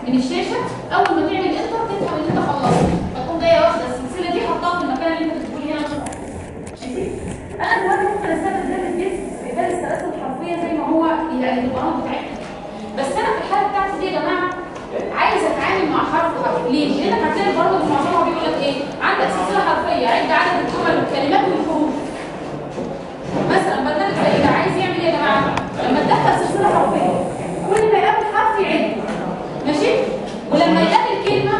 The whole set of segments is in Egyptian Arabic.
من الشاشه اول ما تعمل انتر تفهم ان انت خلصت فتقوم جايه واخده السلسله دي حطها في المكان اللي انت بتقول هنا ماشي انا دلوقتي ممكن استخدم ده الجسم ده السلاسل الحرفيه زي ما هو يعني البرامج بتاعتنا بس انا في الحاله بتاعتي دي يا جماعه عايز اتعامل مع حرف حرف ليه؟ لانك هتلاقي البرامج معظمها بيقول لك ايه؟ عندك سلسله حرفيه عد عدد الجمل والكلمات والحروف مثلا برنامج زي ده عايز يعمل ايه يا جماعه؟ لما تدخل سلسله حرفيه كل ما يقابل حرف يعد ماشي؟ ولما يقابل كلمه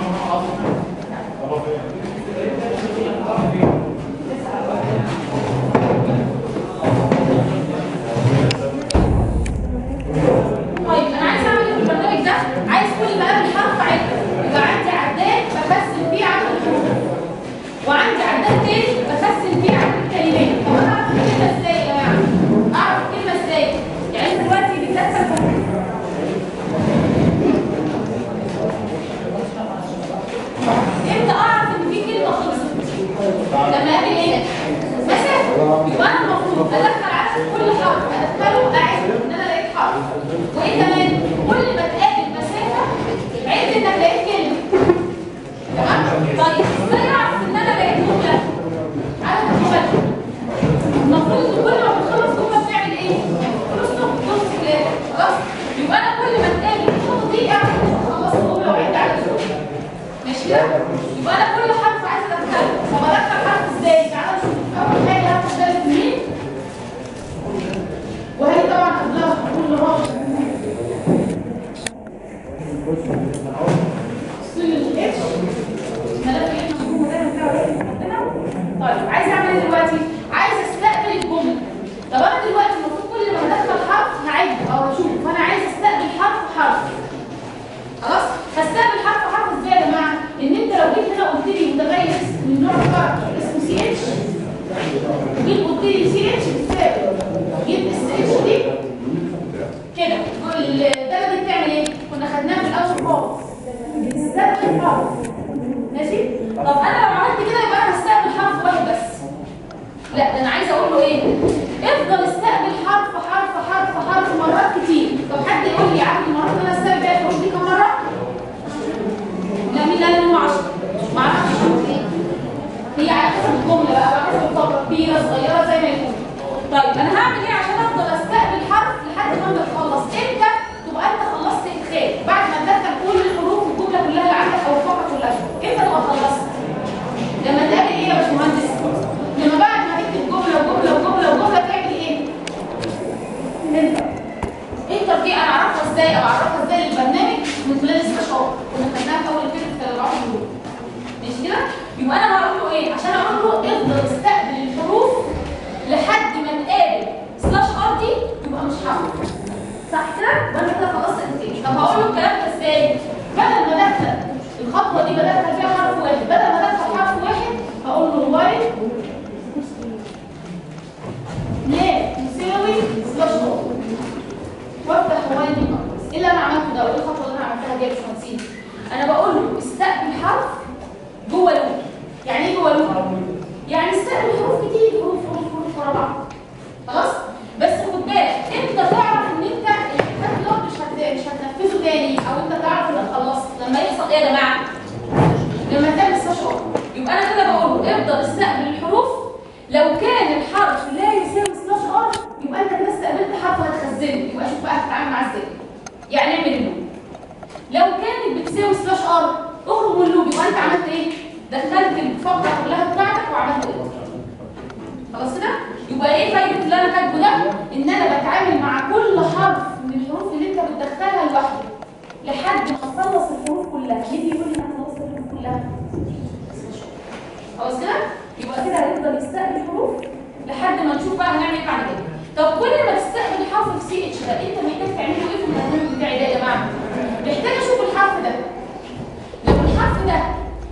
طيب انا عايز اعمل ايه في البرنامج ده؟ عايز كل ما اقابل حرف عد يبقى عندي عداد بقسم فيه عدد الحروف وعندي عداد تاني بقسم فيه عدد الكلمات طب انا اعرف الكلمه ازاي يا جماعه؟ اعرف الكلمه ازاي؟ يعني انت دلوقتي بتدخل حروف امتى اعرف ان في كلمه خلصت؟ لما اقابل ايه؟ مسافه يبقى انا المفروض ادخل عدد كل حرف ادخله اعد ان انا لقيت حرف وايه كمان؟ كل ما تقابل مسافه عد انك لقيت كلمه تمام؟ طيب ازاي اعرف ان انا لقيت جمله؟ عدد الجمل المفروض ان كل ما بتخلص جمله بتعمل ايه؟ خلص نص كلام خلاص؟ يبقى انا كل ما تقابل النقطه دي اعرف ان أنا خلصت جمله وعد عدد الجمل ماشي كده؟ يبقى انا كل حرف عايز ادخله طب ادخل حرف ازاي؟ تعالى نشوف اول حاجه هاخد بالك مين وهي طبعا قبلها كل رابط سن الاتش الملف اللي احنا بنقوله ده بتاعه ايه؟ عندنا؟ طيب عايز اعمل ايه دلوقتي؟ عايز استقبل الجمله طب انا دلوقتي المفروض كل ما ادخل حرف هعد او اشوف فانا عايز استقبل حرف حرف خلاص هستقبل حرف حرف ازاي يا جماعه ان انت لو جيت هنا قلت لي متغير اسم- من نوع كاركتر اسمه سي اتش جيت قلت لي سي اتش بتساوي جيت اس اتش دي كده الداله دي بتعمل ايه كنا خدناها في الاول خالص بتستقبل حرف ماشي طب انا لو عملت كده يبقى انا هستقبل حرف واحد بس لا ده انا عايزه اقول له ايه افضل استقبل حرف حرف حرف حرف مرات كتير طب حد يقول لي عارف المرات اللي انا استقبل بيها الحروف دي كم مره لا مين قال انه 10 ما اعرفش هي على حسب الجمله بقى على حسب الفتره كبيره صغيره زي ما يكون طيب انا هعمل ايه عشان افضل استقبل حرف لحد ما انت تخلص امتى تبقى انت خلصت ادخال بعد ما تدخل كل الحروف الجمله كلها اللي عندك او الفقره كلها امتى تبقى خلصت لما تقابل ايه يا باشمهندس لما بعد ما تكتب جمله وجمله وجمله وجمله تعمل ايه انتر انتر دي انا اعرفها ازاي او اعرفها ازاي للبرنامج من خلال الاستشاره كنا خدناها في اول فيديو في الرابع دول ماشي كده يبقى انا هقول له ايه عشان اقول له افضل استقبل الحروف لحد ما تقابل سلاش ار دي يبقى مش حرف صح كده وانا كده خلصت الانتاج طب هقول له الكلام ده ازاي بدل ما ادخل الخطوه دي بدخل فيها حرف واحد بدل ما ادخل حرف واحد هقول له وايل لا يساوي سلاش ار وافتح وايل دي ايه اللي انا عملته ده وايه الخطوه اللي انا عملتها دي يا باشمهندسين انا بقول له استقبل حرف جوه لوب يعني ايه جوه لوب يعني استقبل حروف كتير حروف حروف حروف ورا بعض خلاص بس خد بالك امتى تعرف ان انت الكتاب ده مش هت- مش هتنفذه تاني او انت تعرف انك خلصت لما يحصل ايه يا جماعه لما تعمل استشعار يبقى انا كده بقول له افضل استقبل الحروف لو كان الحرف لا يساوي سلاش ار يبقى انت كده استقبلت حرف وهتخزنه يبقى شوف بقى هتتعامل معاه ازاي يعني اعمل اللوب لو كانت بتساوي سلاش ار اخرج من اللوب يبقى انت عملت ايه دخلت الفقره كلها بتاعتك وعملت ايه خلاص كده يبقى ايه فايده اللي انا كاتبه ده ان انا بتعامل مع كل حرف من الحروف اللي انت بتدخلها لوحده لحد ما اخلص الحروف كلها يجي يقول لي انا خلصت الحروف كلها خلاص كده يبقى كده هيفضل يستقبل حروف لحد ما نشوف بقى هنعمل ايه بعد كده طب كل ما تستقبل حرف في سي اتش ده انت محتاج تعمله ايه في البرنامج بتاعي ده يا جماعه محتاج اشوف الحرف ده لو الحرف ده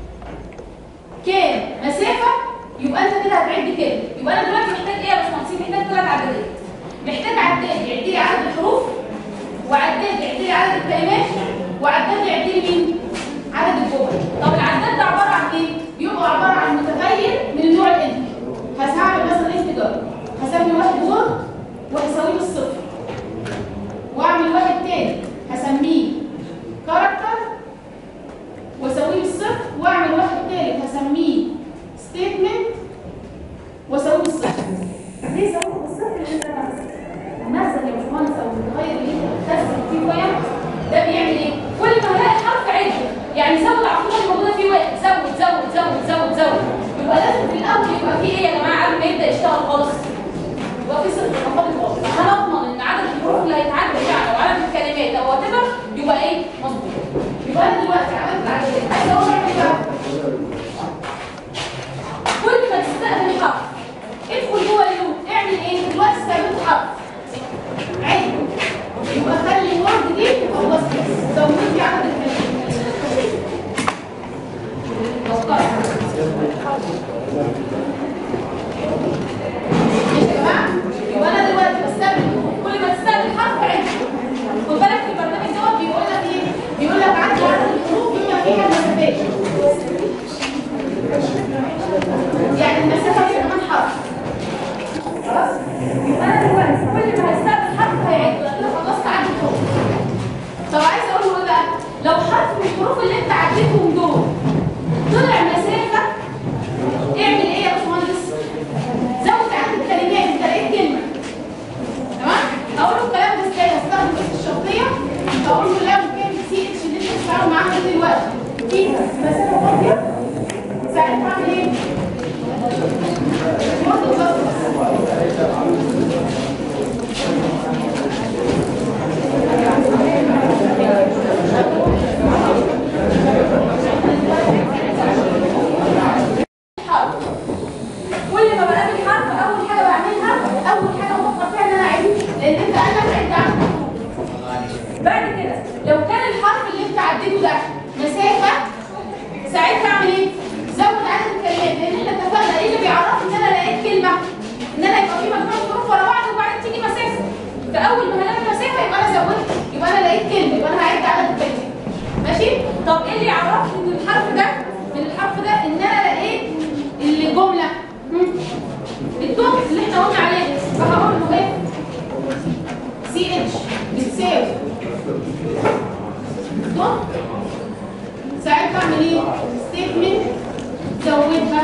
كان مسافه يبقى انت كده هتعد كده يبقى انا دلوقتي محتاج ايه يا باشمهندس محتاج ثلاث عدادات محتاج عداد يعد لي عدد الحروف لو حرف من الحروف اللي انت عديتهم دول طلع مسافه اعمل ايه يا باشمهندس؟ زود عدد الكلمات انت لقيت كلمه تمام؟ هقول له الكلام ده ازاي؟ هستخدم بس الشرطيه هقول له لو كان سي اتش اللي انت بتتعامل معاها دلوقتي فيها مسافه فاضيه ساعتها هعمل ايه؟ برضه بس حرف كل ما بقابل حرف اول حاجه بعملها اول حاجه بفكر فيها ان انا اعيد لان انت قال لك عد عدد الحروف. بعد كده لو كان الحرف اللي انت عديته ده مسافه ساعتها اعمل ايه؟ زود عدد الكلمات لان احنا اتفقنا ايه اللي بيعرفني ان انا لقيت كلمه ان انا يبقى في مجموعه حروف ورا بعض وبعدين تيجي مسافه فاول ما هلاقي مسافه يبقى انا زودت يبقى انا لقيت كلمه يبقى انا هعد عدد الكلمات ماشي؟ طب ايه اللي يعرفني ان الحرف ده من الحرف ده ان انا لقيت الجمله مم. الدوت اللي احنا قلنا عليه فهقول له ايه؟ سي اتش بتساوي دوت ساعتها اعمل ايه؟ ستيتمنت زودها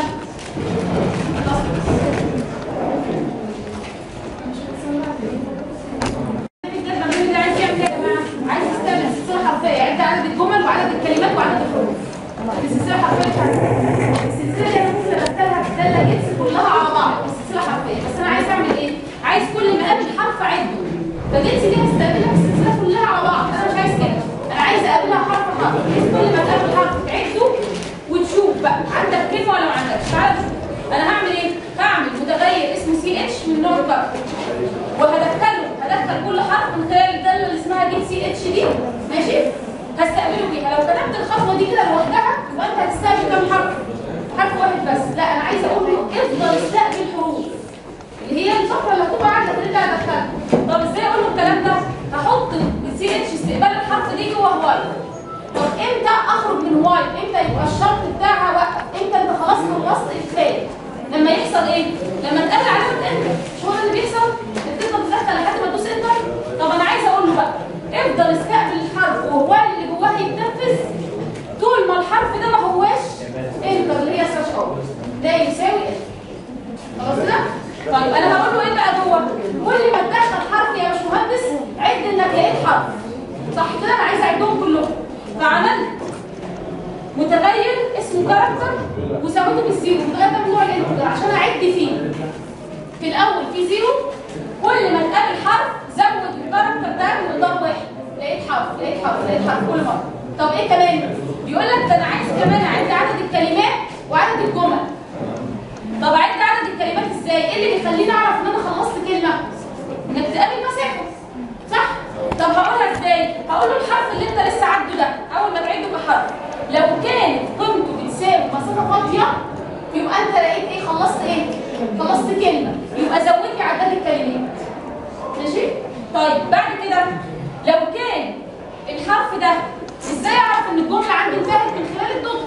البرنامج ده عايز يعمل ايه يا جماعه؟ عايز يستعمل سلسله حرفيه يعد عدد الجمل وعدد الكلمات وعدد الحروف. السلسله الحرفيه بتاعتي. السلسله دي انا ممكن ادخلها في داله اكس كلها على بعض السلسله حرفيه بس انا عايز اعمل ايه؟ عايز كل ما اقابل حرف اعده. فجنس دي هستقبلها في السلسله كلها على بعض انا مش عايز كده. انا عايز اقابلها حرف حرف بحيث كل ما تقابل حرف تعده وتشوف بقى عندك كلمه ولا ما عندكش. تعالى نشوف. انا هعمل ايه؟ هعمل متغير اسمه سي اتش من نوع كارت وهدخله هدخل كل حرف من خلال الداله اللي اسمها جيت سي اتش دي ماشي هستقبله بيها لو كتبت الخطوه دي كده لوحدها يبقى انت هتستقبل كام حرف حرف واحد بس لا انا عايزه اقول له افضل استقبل حروف اللي هي الفقره اللي هتبقى عندك ترجع ادخلها طب ازاي اقول له الكلام ده هحط السي اتش استقبال الحرف دي جوه واي طب امتى اخرج من واي امتى يبقى الشرط بتاعها وقف امتى انت خلاص خلصت ادخال لما يحصل ايه لما تقابل علامه انتر مش هو ده اللي بيحصل بتفضل تدخل لحد ما تدوس انتر طب انا عايزه اقول له بقى افضل استقبل الحرف وهو اللي جواه يتنفذ طول ما الحرف ده ما هواش انتر اللي هي سلاش اوت لا يساوي انتر خلاص كده طيب انا هقول له ايه بقى جوه كل ما تدخل حرف يا باشمهندس عد انك لقيت حرف صح كده انا عايزه اعدهم كلهم فعملت متغير اسمه كاركتر وسويته بالزيرو المتغير ده من نوع الانتجر عشان اعد فيه في الاول في زيرو كل ما تقابل حرف زود الكاركتر ده بمقدار واحد لقيت حرف لقيت حرف لقيت حرف كل مره طب ايه كمان بيقول لك ده انا عايز كمان اعد عدد الكلمات وعدد الجمل طب اعد عدد الكلمات ازاي ايه اللي بيخليني اعرف ان انا خلصت كلمه انك تقابل مسافه صح طب هقولها ازاي هقول له الحرف اللي انت لسه عدده ده اول ما تعده بحرف لو كانت قيمته بتساوي مسافه فاضيه يبقى انت لقيت ايه خلصت ايه خلصت كلمه يبقى زود لي عدد الكلمات ماشي طيب بعد كده لو كان الحرف ده ازاي اعرف ان الجمله عندي انتهت من خلال الضغط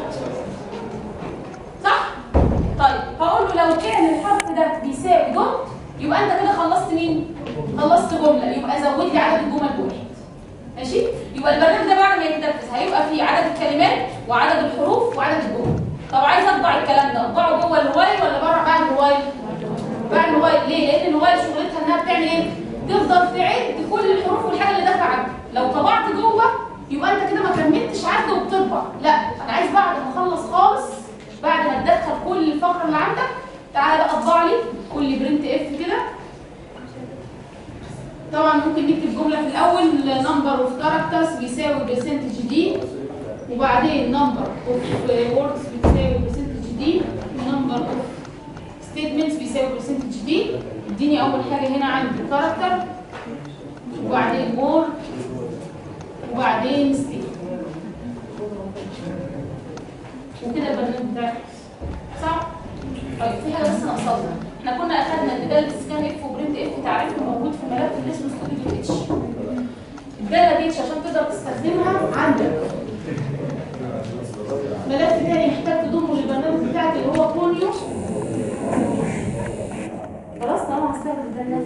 صح طيب هقول له لو كان الحرف ده بيساوي دوت يبقى انت كده خلصت مين خلصت جمله يبقى زود لي عدد الجمل بواحد ماشي يبقى البرنامج ده بعد ما يتنفذ هيبقى فيه عدد الكلمات وعدد الحروف وعدد الجمل طب عايز اطبع الكلام ده اطبعه جوه الوايل ولا بره بعد الوايل بعد الوايل ليه لان الوايل شغلتها انها بتعمل ايه تفضل تعد كل الحروف والحاجه اللي داخله عندك لو طبعت جوه يبقى انت كده ما كملتش عد وبتطبع لا انا عايز بعد ما اخلص خالص بعد ما تدخل كل الفقره اللي عندك تعالى بقى اطبع لي كل برنت اف كده طبعا ممكن نكتب جمله في الاول نمبر اوف كاركترز بيساوي برسنتج دي وبعدين نمبر اوف ووردز بتساوي برسنتج دي ونمبر اوف ستيتمنتس بيساوي برسنتج دي اديني اول حاجه هنا عندي كاركتر وبعدين وورد وبعدين ستيت وكده البرنامج بتاعي صح؟ طيب في حاجه بس ناقصانا احنا كنا اخدنا الداله سكان اف وبرنت اف تعريفه موجود في ملف اللي اسمه ستوديو اتش الداله دي عشان تقدر تستخدمها عندك ملف تاني محتاج تضمه للبرنامج بتاعك اللي هو كونيو خلاص طالما هستخدم الداله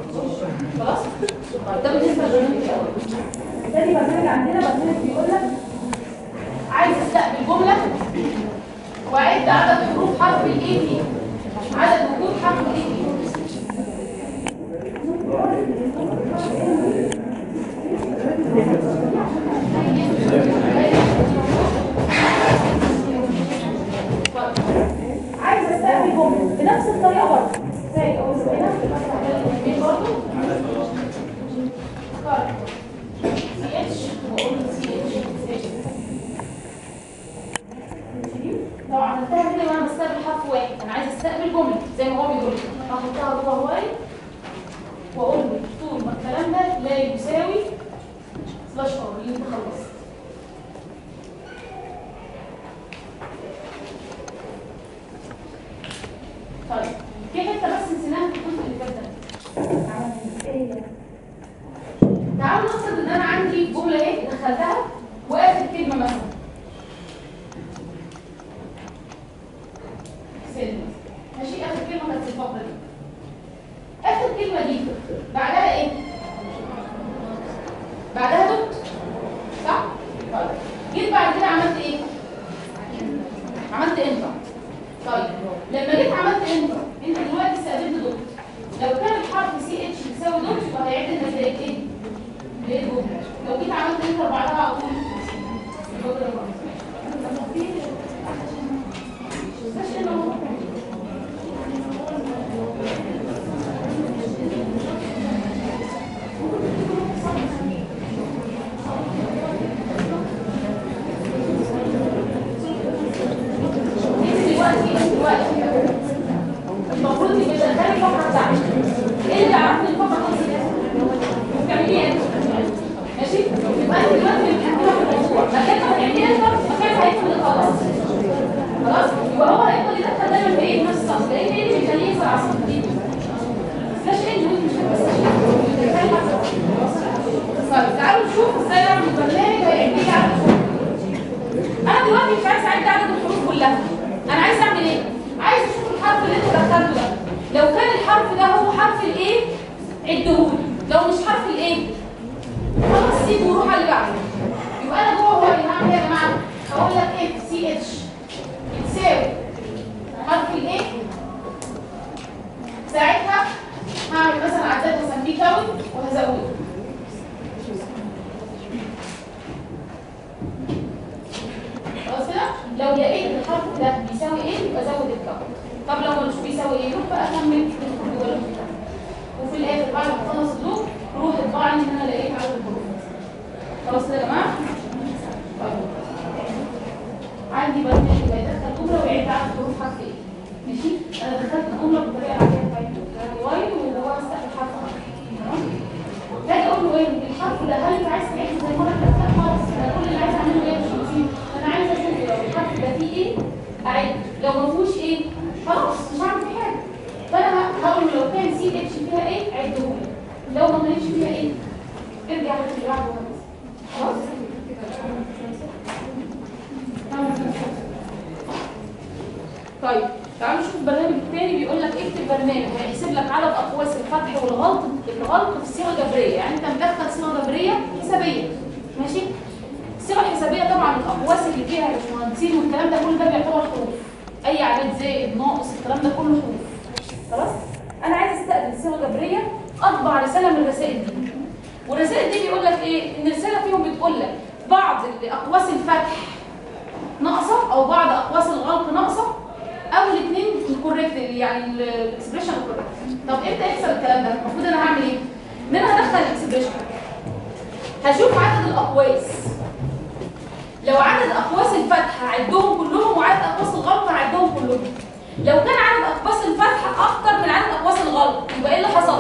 خلاص طيب ده بالنسبه للبرنامج الاول تاني برنامج عندنا برنامج بيقول لك اعد عدد حروف حرف الاي فيه عدد وجود حرف الاي فيه عايز استقبل جمله بنفس الطريقه برضه زي اقول هنا مثلا برضه سي اتش واقول سي اتش لو عملتها كده وانا بستقبل حرف واحد انا عايز استقبل جمله زي ما هو بيقول هحطها جوه واي واقول له طول ما الكلام ده لا يساوي سلاش ار اللي انت خلصت طيب في حته بس نسيناها في الجزء اللي فات ده تعالوا نفرض ان انا عندي جمله ايه دخلتها واخر كلمه مثلا سلم ماشي اخر كلمه كانت في الفقره دي اخر كلمه دي بعدها ايه بعدها دوت صح طيب جيت بعد كده عملت ايه عملت انتر طيب لما جيت عملت انتر انت دلوقتي استقبلت دوت لو كان الحرف سي اتش بيساوي دوت يبقى هيعد انك لقيت ايه لقيت دوت لو جيت عملت انتر بعدها على طول يبقى كده خلاص. ماشي إلا هو. انت دلوقتي دلوقتي المفروض تبقى شغاله الفقره بتاعتك ايه اللي عرفني الفقره خلصت وكملي انت ماشي يبقى انت دلوقتي بتحكمها في الموضوع مكان ما تعملي انت مكان هيدخل يخلص خلاص يبقى هو هيفضل يدخل دايما في ايه نفس الصف لان ايه اللي بيخليه يكسر على الصف دي سلاش ايه اللي مش فاكر طيب تعالوا نشوف ازاي نعمل البرنامج هيعمل لي عدد الحروف انا دلوقتي مش عايز اعد عدد الحروف كلها انا عايز اعمل ايه عايز اشوف الحرف اللي انت دخلته ده لو كان الحرف ده هو حرف الايه عدهولي لو مش حرف الايه خلاص سيبه وروح على اللي بعده يبقى انا جوه هو اللي هعمل ايه يا جماعه هقول لك اف سي اتش يتساوي حرف الايه ساعتها هعمل مثلا عداد واسميه كاونت وهزوده خلاص كده لو لقيت الحرف ده بيساوي ايه يبقى زود الكاونت طب لو مش بيساوي ايه روح بقى كمل تدخل جوه اللوب بتاعك وفي الاخر بعد ما تخلص اللوب روح اطبع لي ان انا لقيت عدد الحروف خلاص كده يا جماعه طيب. عندي برنامج هيدخل جمله ويعد عدد حروف حرف ايه ماشي انا دخلت الجمله بالطريقه العاديه بتاعتي يعني وايل وهو استقبل حرف اخر تمام باجي اقول له ايه الحرف ده هل انت عايز تعيد زي ما انا كتبت خالص انا كل اللي عايز اعمله ايه مش نسيب انا عايز اشوف لو الحرف ده فيه ايه اعد لو ما فيهوش ايه خلاص مش هعمل فيه حاجه فانا هقول له لو كان سي اتش فيها ايه عده لي لو ما كانتش فيها ايه ارجع للي بعده وهكذا. خلاص طيب تعالوا نشوف البرنامج الثاني بيقول لك اكتب برنامج هيحسب لك عدد اقواس الفتح والغلط الغلط في الصيغه الجبريه يعني انت مدخل صيغه جبريه حسابيه ماشي الصيغه الحسابيه طبعا الاقواس اللي فيها يا باشمهندسين والكلام ده كله ده بيعتبر حروف اي عدد زائد ناقص الكلام ده كله حروف خلاص انا عايز استقبل صيغه جبريه اطبع رساله من الرسائل دي والرسائل دي بيقول لك ايه ان رساله فيهم بتقول لك بعض اقواس الفتح ناقصه او بعض اقواس الغلط ناقصه او الاثنين الكوريكت يعني الاكسبريشن الكوريكت طب امتى يحصل الكلام ده المفروض انا هعمل ايه ان انا هدخل الاكسبريشن هشوف عدد الاقواس لو عدد اقواس الفتح هعدهم كلهم وعدد اقواس الغلط هعدهم كلهم لو كان عدد اقواس الفتح اكتر من عدد اقواس الغلط يبقى ايه اللي حصل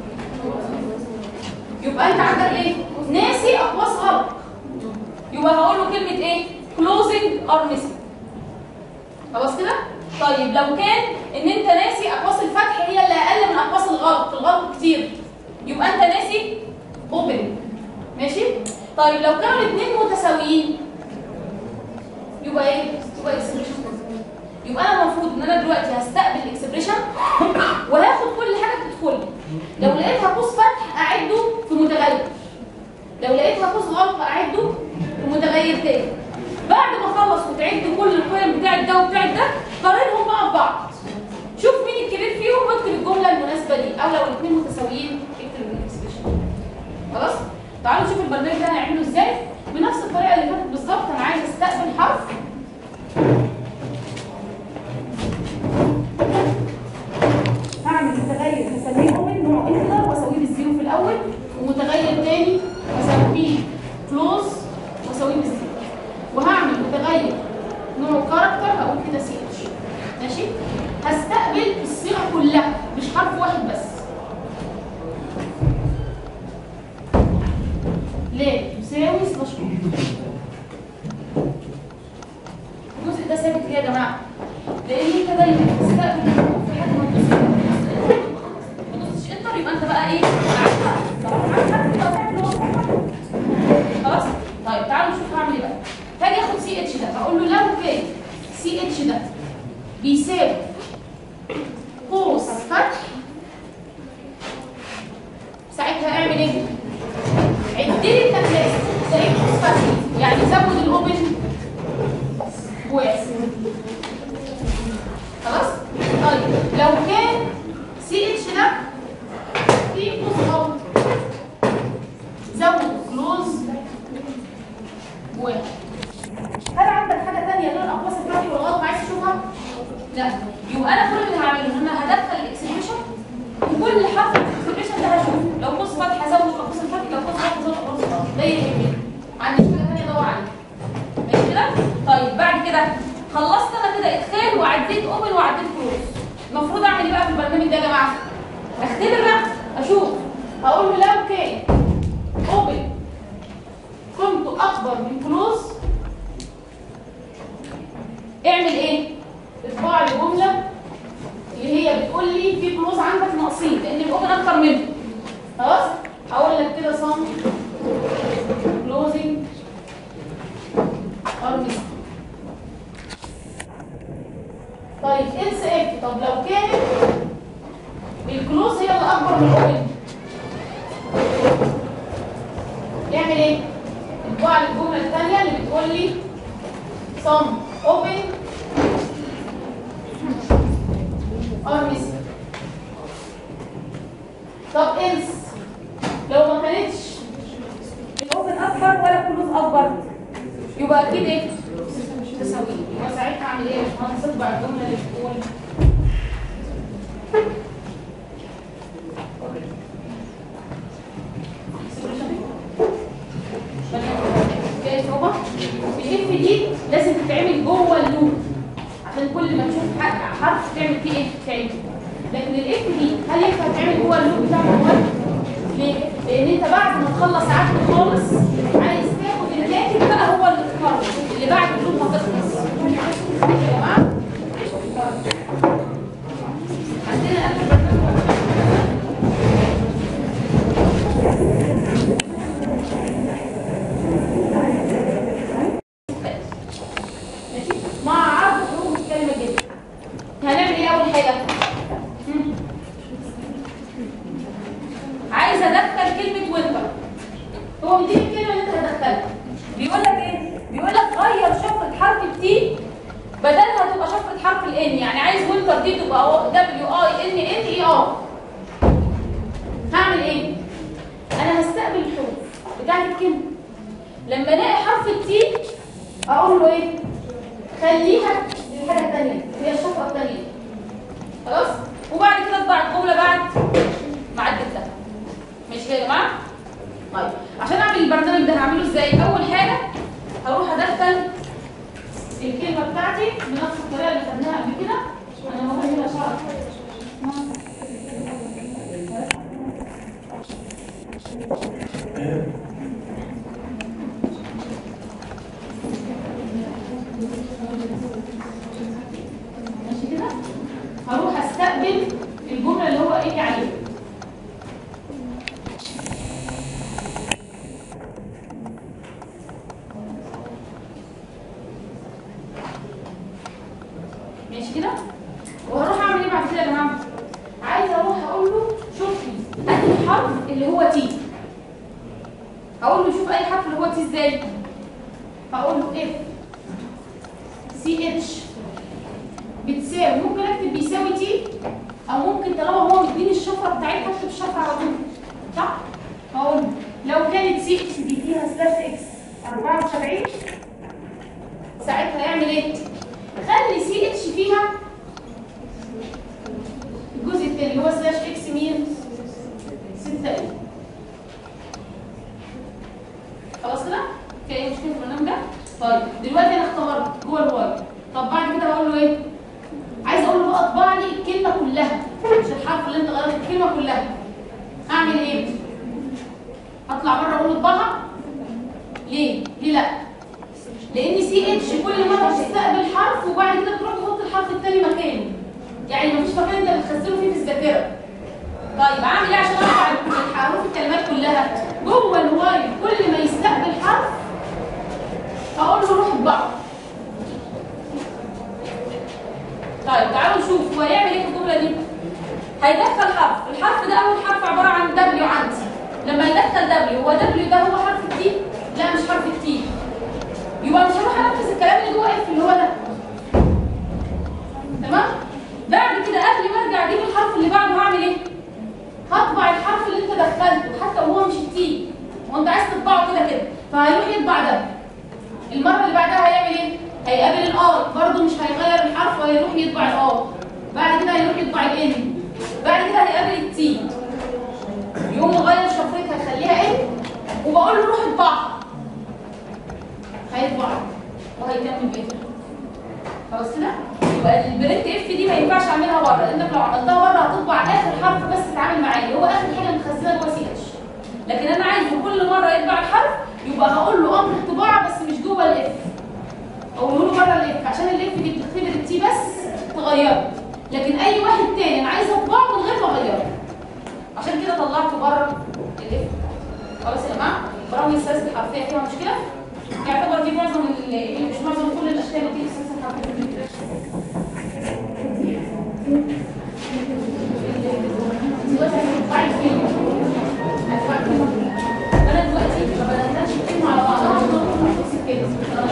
يبقى انت عندك ايه ناسي اقواس غلط يبقى هقول له كلمه ايه closing or missing خلاص كده طيب لو كان ان انت ناسي اقواس الفتح هي اللي اقل من اقواس الغلط الغلط كتير يبقى انت ناسي open ماشي طيب لو كانوا الاثنين متساويين يبقى ايه يبقى اكسبريشن يبقى انا المفروض ان انا دلوقتي هستقبل الاكسبريشن وهاخد كل حاجه بتدخل لي لو لقيتها قوس فتح اعده في متغير لو لقيتها قوس غلط اعده في متغير تاني بعد ما اخلص وتعد كل القيم بتاعت ده وبتاعت ده قارنهم بقى ببعض شوف مين الكبير فيهم واكتب الجمله المناسبه دي او لو الاثنين متساويين اكتب الاكسبريشن خلاص تعالوا نشوف البرنامج ده هنعمله ازاي بنفس الطريقه اللي فاتت بالظبط انا عايز استقبل حرف هعمل متغير هسميه اوبن نوع انتجر واسويه بالزيرو في الاول ومتغير تاني هسميه كلوز واسويه بالزيرو وهعمل متغير نوع كاركتر هقول كده سي اتش ماشي هستقبل الصيغه كلها مش حرف واحد بس ليه يساوي سلاش الجزء ده ثابت ليه يا جماعه لان انت دايما تستقبل الحروف لحد ما تدوس ما تدوسش انتر يبقى انت بقى ايه معاك حرف طب معاك حرف يبقى تعمل اللي هو خلاص طيب تعالوا نشوف هعمل ايه بقى هاجي اخد سي اتش ده هقول له لو كان سي اتش ده بيساوي قوس فتح ساعتها اعمل ايه؟ عد لي التكليف زي قوس فتح يعني زود الاوبن واحد خلاص؟ طيب لو كان سي اتش ده في قوس غلط زود كلوز واحد هل عندك حاجه ثانيه غير الاقواس الفتح والغلط عايز تشوفها؟ لا يبقى انا كل اللي هعمله ان انا هدخل الاكسبريشن وكل حرف الاكسبريشن ده هشوفه لو قوس فتح هزود قوس الفتح لو قوس فتح هزود قوس الفتح ده يهمني ما عنديش حاجه ثانيه ادور عليها ماشي كده طيب بعد كده خلصت انا كده ادخال وعديت اوبن وعديت كلوز المفروض اعمل ايه بقى في البرنامج ده يا جماعه اختبر بقى اشوف هقول له لو كان اوبن كنت اكبر من كلوز اعمل ايه اطبع لي جمله اللي هي بتقول لي في كلوز عندك ناقصين لان الاوبن اكتر منه خلاص هقول لك كده صم كلوزنج ارمي طيب else if طب لو كانت الكلوز هي اللي اكبر من الاوبن يعمل ايه اطبع لي الجمله الثانيه اللي بتقول لي sum open or missing طب else لو ما كانتش الاوبن اكبر ولا الكلوز اكبر يبقى اكيد ايه تساوي يبقى ساعتها اعمل ايه يا باشمهندس اطبع الجمله اللي بتقول جاي صعوبة الاف دي لازم تتعمل جوه اللوب عشان كل ما تشوف ح- حرف تعمل فيه ايه تعمل لكن الاف دي هل ينفع تعمل جوه اللوب بتاع الجوال ليه؟ لان انت بعد ما تخلص عقد خالص عايز تاخد الكاتب بقى هو اللي تقرر اللي بعد اللوب ما تخلص يا جماعه عندنا اخر برنامج ماشي مع عرض حروف الكلمه جدا هنعمل ايه اول حاجه مم. عايز ادخل كلمه وينتر هو مديني الكلمه اللي انت هتدخلها بيقول لك ايه بيقول لك غير شفره حرف التي بدلها تبقى شفره حرف الان يعني عايز وينتر دي تبقى دبليو اي ان ان اي ار هعمل ايه انا هستقبل الحروف بتاعت الكلمه لما الاقي حرف التي اقول له ايه خليها للحاجه الثانيه هي الشفره الثانيه خلاص وبعد كده اطبع الجمله بعد ما عدلتها ماشي كده يا جماعه طيب عشان اعمل البرنامج ده هعمله ازاي اول حاجه هروح ادخل الكلمه بتاعتي بنفس الطريقه اللي خدناها قبل كده انا ما كده شرط ماشي كده هروح استقبل الجمله اللي هو قايل لي عليها ماشي كده وهروح اعمل ايه بعد كده يا جماعه عايزه اروح اقول له شوف لي ادي الحرف اللي هو تي هقول له شوف اي حرف اللي هو تي ازاي هقول له اف سي اتش بيساوي ممكن اكتب بيساوي تي او ممكن طالما هو مديني الشفره بتاعتها اكتب الشفره على طول صح؟ هقول لو كانت سي اكس دي فيها سلاش اكس 74 ساعتها يعمل ايه؟ خلي سي اتش فيها الجزء الثاني اللي هو سلاش اكس مين؟ 6 ايه خلاص كده؟ في اي مشكله في البرنامج ده؟ طيب دلوقتي انا اختبرت جوه الواي طب بعد كده هقول له ايه؟ عايز اقول له بقى اطبع لي الكلمه كلها مش الحرف اللي انت غيرت الكلمه كلها اعمل ايه؟ اطلع بره اقول له اطبعها ليه؟ ليه لا؟ لان سي اتش كل مره بتستقبل حرف وبعد كده تروح تحط الحرف الثاني مكانه يعني مفيش مكان انت بتخزنه فيه في الذاكره طيب اعمل ايه عشان اطبع حروف الكلمات كلها جوه الواي كل ما يستقبل حرف هقول له روح اطبعه طيب تعالوا نشوف هو هيعمل ايه في الجمله دي هيدخل حرف الحرف ده اول حرف عباره عن دبليو عندي لما يدخل دبليو هو دبليو ده هو حرف التي لا مش حرف التي يبقى مش هروح انفذ الكلام اللي جوه اف اللي هو ده تمام بعد كده قبل ما ارجع اجيب الحرف اللي بعده هعمل ايه هطبع الحرف اللي انت دخلته حتى وهو مش التي وانت عايز تطبعه كده كده فهيروح يطبع ده المره اللي بعدها هيعمل ايه هيقابل الار برضه مش هيغير الحرف وهيروح يطبع الار بعد كده هيروح يطبع الان بعد كده هيقابل التي يقوم مغير شفرتها يخليها ايه وبقول له روح اطبعها هيطبعها وهيكمل بقيه خلاص كده يبقى البرنت اف دي ما ينفعش اعملها بره لانك لو عملتها بره هتطبع اخر حرف بس تتعامل معاه اللي هو اخر حاجه متخزنه جوه سي اتش لكن انا عايزه كل مره يطبع الحرف يبقى هقول له امر الطباعه بس مش جوه الاف او له بره الاف عشان الاف دي بتختبر التي بس تغيره لكن اي واحد تاني انا عايزه اطبعه من غير ما اغيره عشان كده طلعته بره الاف خلاص يا جماعه برغم السلاسل الحرفيه فيها مشكله يعتبر دي معظم ال- مش معظم كل الاشكال اللي فيها السلاسل الحرفيه دلوقتي هتطبعي فين؟ هتطبعي فين؟ انا دلوقتي ما بدأناش الكلمه على بعضها عشان اطلع نفس الكلمه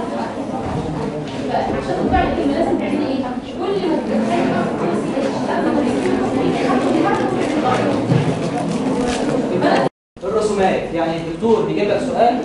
عشان تطبعي الكلمه لازم تعملي ايه؟ كل ما تدخلي حرف في سي اتش قبل ما تكتبي حرف يبقى انا الرسومات يعني الدكتور بيجيب لك سؤال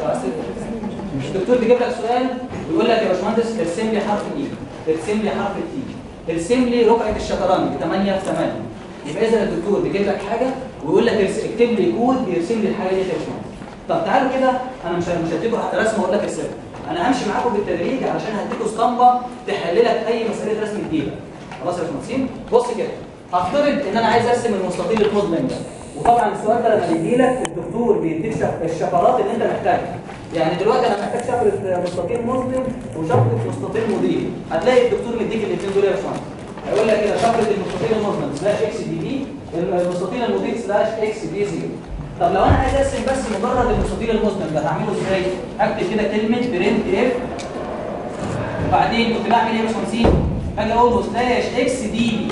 الدكتور بيجيب لك سؤال ويقول لك يا باشمهندس ارسم لي حرف الاي ارسم لي حرف التي ارسم لي رقعه الشطرنج 8 في 8 يبقى اذا الدكتور بيجيب لك حاجه ويقول لك ارس- اكتب لي كود يرسم لي الحاجه دي يا باشمهندس طب تعالوا كده انا مش مش هديكم حتى رسمه واقول لك ارسمها انا همشي معاكم بالتدريج علشان هديكم اسطمبه تحل لك اي مساله رسم جديده خلاص يا باشمهندسين بص كده هفترض ان انا عايز ارسم المستطيل المظلم ده وطبعا السؤال ده لما بيجي لك الدكتور بيديك شف- الشفرات اللي انت محتاجها يعني دلوقتي انا محتاج شفره مستطيل مظلم وشفره مستطيل مضيء هتلاقي الدكتور مديك الاثنين دول يا باشمهندس هيقول لك كده شفره المستطيل المظلم سلاش اكس دي بي المستطيل المضيء سلاش اكس دي زيرو طب لو انا عايز ارسم بس مجرد المستطيل المظلم ده هعمله ازاي؟ هكتب كده كلمه برنت اف وبعدين كنت بعمل ايه يا باشمهندسين؟ اجي اقول له سلاش اكس دي بي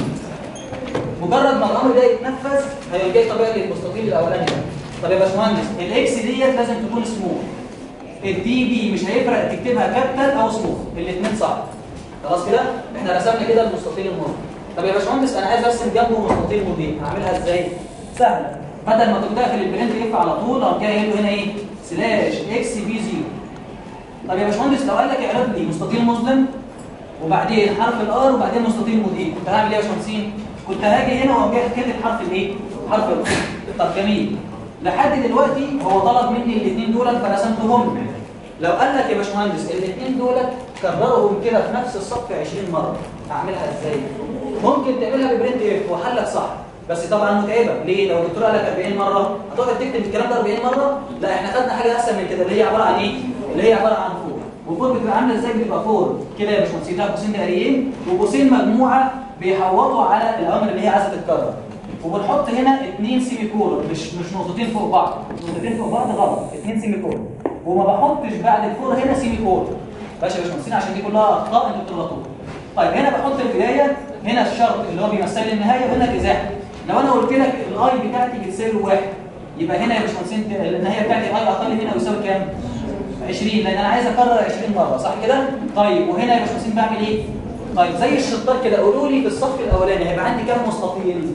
مجرد ما الامر ده يتنفذ هيبقى جاي طبيعي للمستطيل الاولاني ده طب يا باشمهندس الاكس ديت لازم تكون سموث الدي بي مش هيفرق تكتبها كابيتال او سموث الاثنين صح خلاص كده احنا رسمنا كده المستطيل المظلم طب يا باشمهندس انا عايز ارسم جنبه مستطيل مضيء اعملها ازاي سهله بدل ما تقوم داخل البرنت اف على طول اقوم جاي قايل له هنا ايه سلاش اكس بي زيرو طب يا باشمهندس لو قال لك اعرض لي مستطيل مظلم وبعدين حرف الار وبعدين مستطيل مضيء كنت هعمل ايه يا باشمهندسين كنت هاجي هنا واقوم جاي كاتب حرف الايه حرف الار طب جميل لحد دلوقتي هو طلب مني الاثنين دول فرسمتهم لو قال لك يا باشمهندس الاثنين دول كررهم كده في نفس الصف 20 مره اعملها ازاي ممكن تعملها ببرنت اف وحلك صح بس طبعا متعبه ليه لو الدكتور قال لك 40 مره هتقعد تكتب الكلام ده 40 مره لا احنا خدنا حاجه اسهل من كده اللي هي عباره عن ايه اللي هي عباره عن فور والفور بتبقى عامله ازاي بتبقى فور كده يا باشمهندس ده قوسين دائريين وقوسين مجموعه بيحوطوا على الاوامر اللي هي عايزه تتكرر وبنحط هنا اثنين سيمي كولون مش مش نقطتين فوق بعض نقطتين فوق بعض غلط اثنين سيمي كولون وما بحطش بعد الفور هنا سيمي كولون ماشي يا باشمهندسين عشان دي كلها اخطاء انتوا بتغلطوها طيب هنا بحط البدايه هنا الشرط اللي هو بيمثل لي النهايه وهنا الازاحه لو انا قلت لك الاي بتاعتي بتساوي واحد يبقى هنا يا باشمهندسين النهايه بتاعتي اي اقل هنا ويساوي كام 20 لان انا عايز اكرر 20 مره صح كده طيب وهنا يا باشمهندسين بعمل ايه طيب زي الشطار كده قولوا لي في الصف الاولاني هيبقى عندي كام مستطيل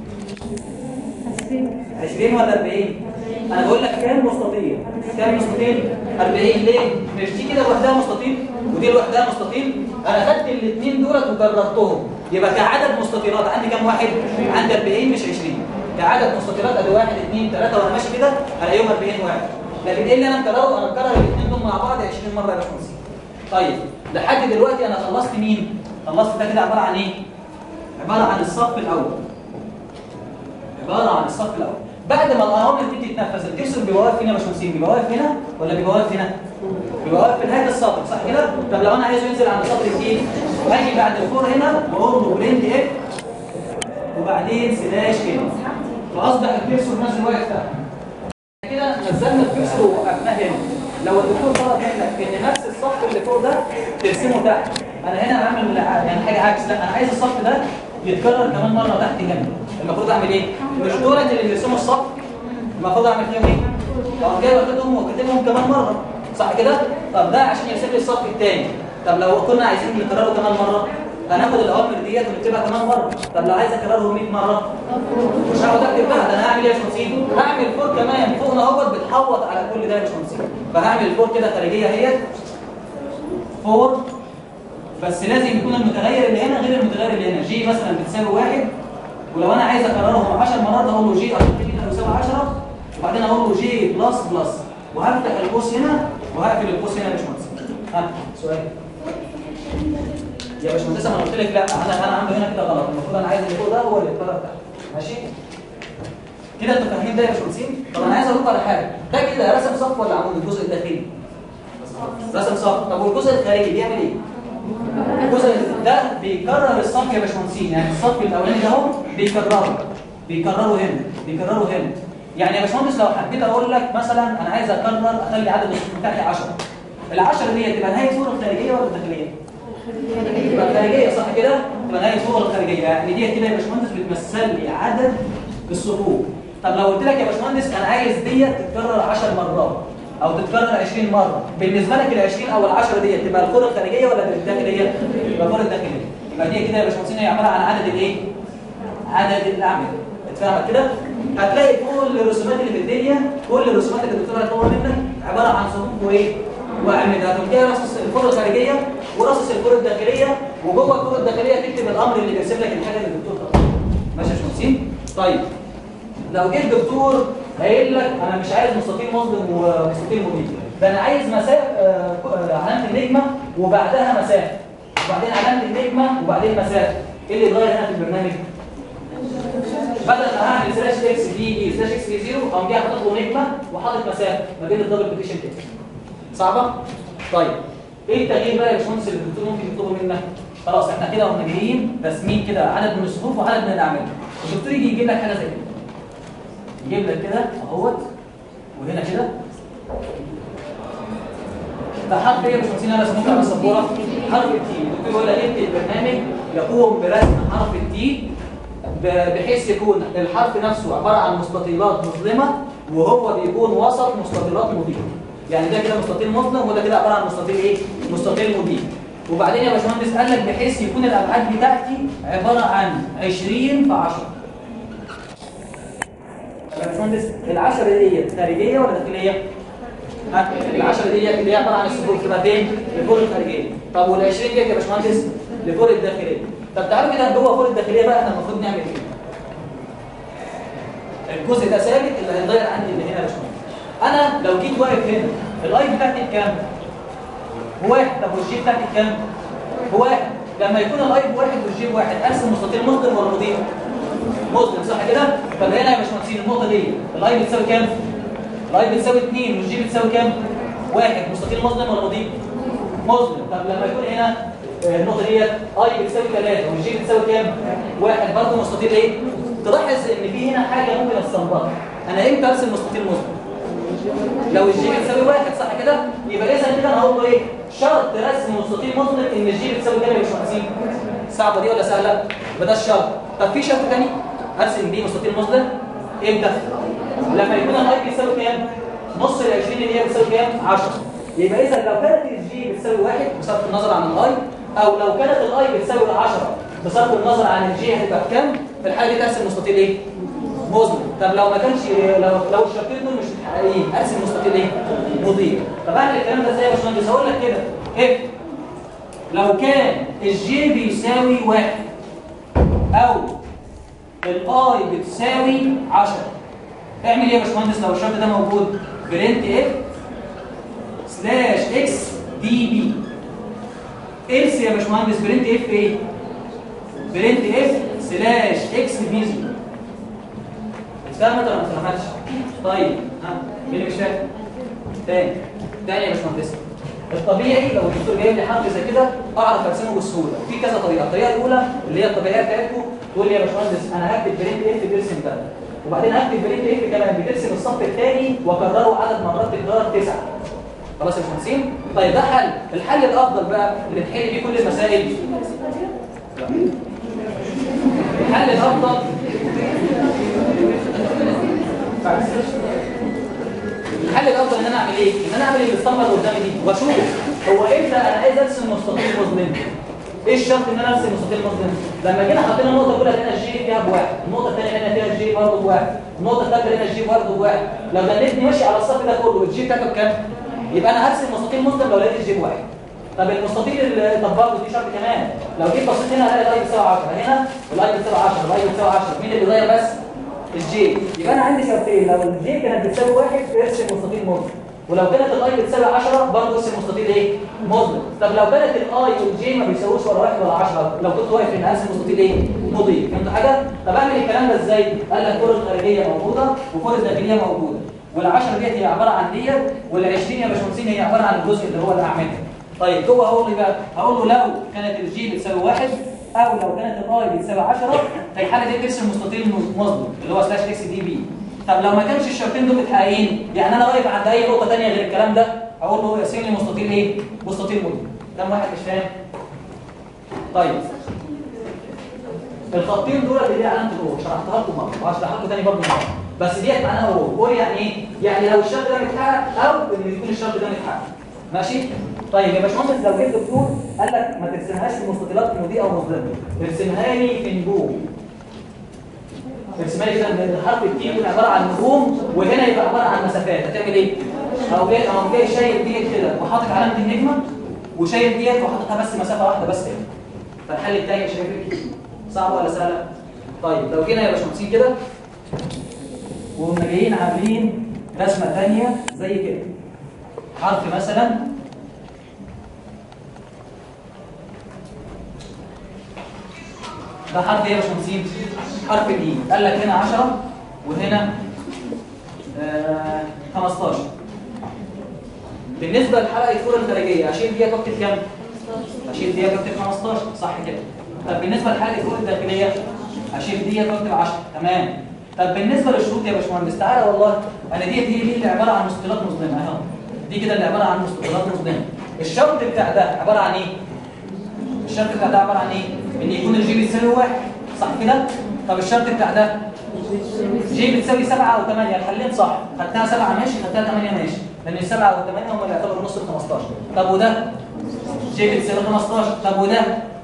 20 ولا 40 انا بقول لك كام مستطيل كام مستطيل 40 ليه مش دي كده لوحدها مستطيل ودي لوحدها مستطيل انا خدت الاثنين دولت وجربتهم يبقى كعدد مستطيلات عندي كام واحد عندي 40 مش 20 كعدد مستطيلات ادي 1 2 3 وانا ماشي كده الاقيهم 40 واحد لكن ايه اللي انا مكرره انا مكرر الاثنين دول مع بعض 20 مره يا باشمهندس طيب لحد دلوقتي انا خلصت مين خلصت ده كده عباره عن ايه عباره عن الصف الاول عباره عن الصف الاول بعد ما الاوامر دي تتنفذ الكسر بيبقى واقف هنا يا باشمهندسين بيبقى واقف هنا ولا بيبقى واقف هنا بيبقى واقف في نهايه السطر صح كده طب لو انا عايزه ينزل عند سطر جديد اجي بعد الفور هنا واقول له برنت اف وبعدين سلاش كده فاصبح الكسر نازل واقف تحت كده نزلنا الكسر ووقفناه هنا لو الدكتور طلب منك ان نفس الصف اللي فوق ده ترسمه تحت انا هنا بعمل يعني حاجه عكس لا انا عايز الصف ده يتكرر كمان مره تحت هنا المفروض اعمل ايه مش دولت اللي بيرسموا الصف المفروض اعمل فيهم ايه لو جاي واخدهم وكاتبهم كمان مره صح كده طب ده عشان يرسم لي الصف الثاني طب لو كنا عايزين نكرره كمان مره هناخد الاوامر ديت ونكتبها كمان مره طب لو عايز اكررهم 100 مره مش هقعد اكتب بقى ده انا هعمل ايه يا باشمهندسين هعمل فور كمان فوقنا اهوت بتحوط على كل ده يا باشمهندسين فهعمل الفور كده خارجيه اهيت فور بس لازم يكون المتغير اللي هنا غير المتغير اللي هنا جي مثلا بتساوي واحد ولو انا عايز اكررهم 10 مرات اقول له جي اقل كده يساوي 10 وبعدين اقول له جي بلس بلس وهفتح القوس هنا وهقفل القوس هنا يا باشمهندس ها سؤال يا باشمهندس انا قلت لك لا انا انا عامله هنا كده غلط المفروض انا عايز اللي فوق ده هو اللي يتكرر تحت ماشي كده انتوا فاهمين ده يا باشمهندسين طب انا عايز اقول لكم على حاجه ده كده رسم صف ولا عمود الجزء الداخلي رسم صف طب والجزء الخارجي بيعمل ايه الجزء ده بيكرر الصف يا باشمهندسين يعني الصف الاولاني ده اهو بيكرره بيكرره هنا بيكرره هنا يعني يا باشمهندس لو حبيت اقول لك مثلا انا عايز اكرر اخلي عدد الصفوف بتاعتي 10 ال10 دي تبقى نهايه صوره خارجيه ولا داخليه؟ تبقى خارجيه صح كده؟ تبقى نهايه صوره خارجيه يعني دي كده يا باشمهندس بتمثل لي عدد الصفوف طب لو قلت لك يا باشمهندس انا عايز ديت تتكرر 10 مرات او تتكرر 20 مره بالنسبه لك ال 20 او ال 10 ديت تبقى الكره الخارجيه ولا الداخليه يبقى الكره الداخليه يبقى دي كده يا باشمهندس هي عباره عن عدد الايه عدد الاعمده اتفهمت كده هتلاقي كل الرسومات اللي في الدنيا كل الرسومات اللي الدكتور هيطلبها منك عباره عن صفوف وايه واعمده هتلاقي رصص الكره الخارجيه ورصص الكره الداخليه وجوه الكره الداخليه تكتب الامر اللي بيرسم لك الحاجه اللي الدكتور طلبها ماشي يا باشمهندسين طيب لو جه الدكتور قايل لك انا مش عايز مستطيل مظلم ومستطيل مبين ده انا عايز مسافه علامه النجمه وبعدها مسافه وبعدين علامه النجمه وبعدين مسافه ايه اللي اتغير هنا في البرنامج بدل ما هعمل سلاش اكس دي دي سلاش اكس دي 0 اقوم جاي حاطط له نجمه وحاطط مسافه ما بين الدبل كوتيشن كده صعبه طيب ايه التغيير بقى يا باشمهندس اللي الدكتور ممكن يطلبه منك خلاص احنا كده واحنا جايين راسمين كده عدد من الصفوف وعدد من الاعمال الدكتور يجي يجيب لك حاجه زي كده يجيب لك كده اهوت وهنا كده ده حرف ايه يا باشمهندسين انا رسمته على السبوره حرف التي الدكتور يقول لك انت البرنامج يقوم برسم حرف التي بحيث يكون الحرف نفسه عباره عن مستطيلات مظلمه وهو بيكون وسط مستطيلات مضيئه يعني ده كده مستطيل مظلم وده كده عباره عن مستطيل ايه مستطيل مضيء وبعدين يا باشمهندس قال لك بحيث يكون الابعاد بتاعتي عباره عن 20 في 10 يا باشمهندس ال10 ديت خارجيه ولا داخليه؟ ها ال10 ديت اللي هي عباره عن الصفوف تبقى فين؟ الكور الخارجيه طب وال20 ديت يا باشمهندس الكور الداخليه طب تعالوا كده جوه الكور الداخليه بقى احنا المفروض نعمل ايه؟ الجزء ده ثابت اللي هيتغير عندي اللي هنا يا باشمهندس انا لو جيت واقف هنا الاي بتاعتي بكام؟ بواحد طب والجي بتاعتي بكام؟ بواحد لما يكون الاي بواحد والجي بواحد ارسم مستطيل مظلم ولا مضيء؟ مظلم صح كده؟ طب هنا يا باشمهندسين النقطه دي الاي بتساوي كام؟ الاي بتساوي 2 والجي بتساوي كام؟ واحد مستطيل مظلم ولا مضيء؟ مظلم طب لما يكون هنا النقطه ديت اي بتساوي 3 والجي بتساوي كام؟ واحد برضه مستطيل ايه؟ تلاحظ ان في هنا حاجه ممكن استنبطها انا امتى ارسم مستطيل مظلم؟ لو الجي بتساوي واحد صح كده يبقى اذا كده انا هقول له ايه شرط رسم مستطيل مظلم ان الجي بتساوي كام يا باشمهندسين صعبه دي ولا سهله يبقى ده الشرط طب في شرط ثاني ارسم بيه مستطيل مظلم امتى لما يكون الاي بيساوي كام نص ال 20 اللي هي بتساوي كام 10 يبقى اذا لو كانت الجي بتساوي واحد بصرف النظر عن الاي او لو كانت الاي بتساوي 10 بصرف النظر عن الجي هتبقى بكام في الحاله دي ترسم مستطيل ايه مظلم طب لو ما كانش لو لو الشرطين دول مش متحققين ارسم مستطيل ايه مضيء طب اعمل الكلام ده ازاي يا باشمهندس هقول لك كده ايه لو كان الجي بيساوي واحد او الاي بتساوي 10 اعمل ايه يا باشمهندس لو الشرط ده موجود برنت اف سلاش اكس دي بي ارس يا باشمهندس برنت اف ايه برنت اف سلاش اكس بي زي اتفهمت ولا ما اتفهمتش طيب ها مين اللي مش فاهم تاني تاني يا باشمهندس الطبيعي لو الدكتور جايب لي حرف زي كده اعرف ارسمه بسهوله في كذا طريقه الطريقه الاولى اللي هي الطبيعيه بتاعتكم تقول لي يا باشمهندس انا هكتب برنت اف ترسم ده وبعدين هكتب برنت اف كمان بترسم الصف الثاني واكرره عدد مرات تكرار تسعه خلاص يا باشمهندسين طيب ده حل الحل الافضل بقى اللي تحل بيه كل المسائل الحل الافضل الحل الافضل ان انا اعمل ايه ان انا اعمل الاسطمبه اللي قدامي دي واشوف هو امتى انا عايز ارسم مستطيل مظلم ايه الشرط ان انا ارسم مستطيل مظلم لما جينا حطينا النقطه الاولى لقينا الجي فيها بواحد النقطه الثانيه لقينا فيها الجي برضه بواحد النقطه الثالثه لقينا الجي برضه بواحد لو دلتني ماشي على الصف ده كله الجي بتاعته بكام يبقى انا هرسم مستطيل مظلم لو لقيت الجي بواحد طب المستطيل اللي طب برضه في شرط كمان لو جيت بصيت هنا هلاقي الاي بتساوي 10 هنا الاي بتساوي 10 الاي بتساوي 10 مين اللي بيغير بس الجي يبقى انا عندي شرطين لو الجي كانت بتساوي واحد ارسم مستطيل مظلم ولو كانت الاي بتساوي 10 برضه ارسم مستطيل ايه مظلم طب لو كانت الاي والجي ما بيساووش ولا واحد ولا 10 لو كنت واقف هنا ارسم مستطيل ايه مضيء فهمتوا حاجه طب اعمل الكلام ده ازاي قال لك الكره الخارجيه موجوده والكره الداخليه موجوده وال10 ديت هي عباره عن ديت وال20 يا باشمهندسين هي عباره عن الجزء اللي هو الاعمده طيب جوه هقول لي بقى هقول له لو كانت الجي بتساوي واحد او لو كانت الاي بتساوي 10 في الحاله دي ترسم مستطيل مظلم اللي هو سلاش اكس دي بي طب لو ما كانش الشرطين دول متحققين يعني انا واقف عند اي نقطه ثانيه غير الكلام ده اقول له ارسم لي مستطيل ايه مستطيل مظلم كم واحد مش فاهم طيب الخطين دول اللي هي علامه الاو شرحتها لكم مره وهشرحها لكم ثاني برضه مره بس ديت معناها او او يعني ايه يعني لو الشرط ده متحقق او ان يكون الشرط ده متحقق ماشي طيب يا باشمهندس لو جيت دكتور قال لك ما ترسمهاش في مستطيلات مضيئه او مظلمه ارسمها لي في نجوم ارسمها لي كده ان الحرف التي يكون عباره عن نجوم وهنا يبقى عباره عن مسافات هتعمل ايه او جاي او جاي شايل ديت كده وحاطط علامه النجمه وشايل ديت وحاططها بس مسافه واحده بس كده فالحل الثاني شايف صعب ولا سهله طيب لو جينا يا باشمهندسين كده وقمنا جايين عاملين رسمه ثانيه زي كده حرف مثلا ده حرف ايه يا باشمهندسين حرف الاي قال لك هنا 10 وهنا آه 15 بالنسبه لحلقه الكره الخارجيه اشيل فيها كابتن كام اشيل فيها كابتن 15 صح كده طب بالنسبه لحلقه الكره الداخليه اشيل فيها كابتن 10 تمام طب بالنسبه للشروط يا باشمهندس تعالى والله انا دي دي دي اللي عباره عن مستطيلات مظلمه اهو دي كده اللي عباره عن مستطيلات مظلمه الشرط بتاع ده عباره عن ايه الشرط بتاع ده عباره عن ايه ان يكون الجي بيساوي واحد صح كده طب الشرط بتاع ده جي بتساوي 7 او 8 الحلين صح خدتها 7 ماشي خدتها 8 ماشي لان السبعه والثمانيه هم اللي يعتبروا نص ال 15 طب وده جي بتساوي 15 طب وده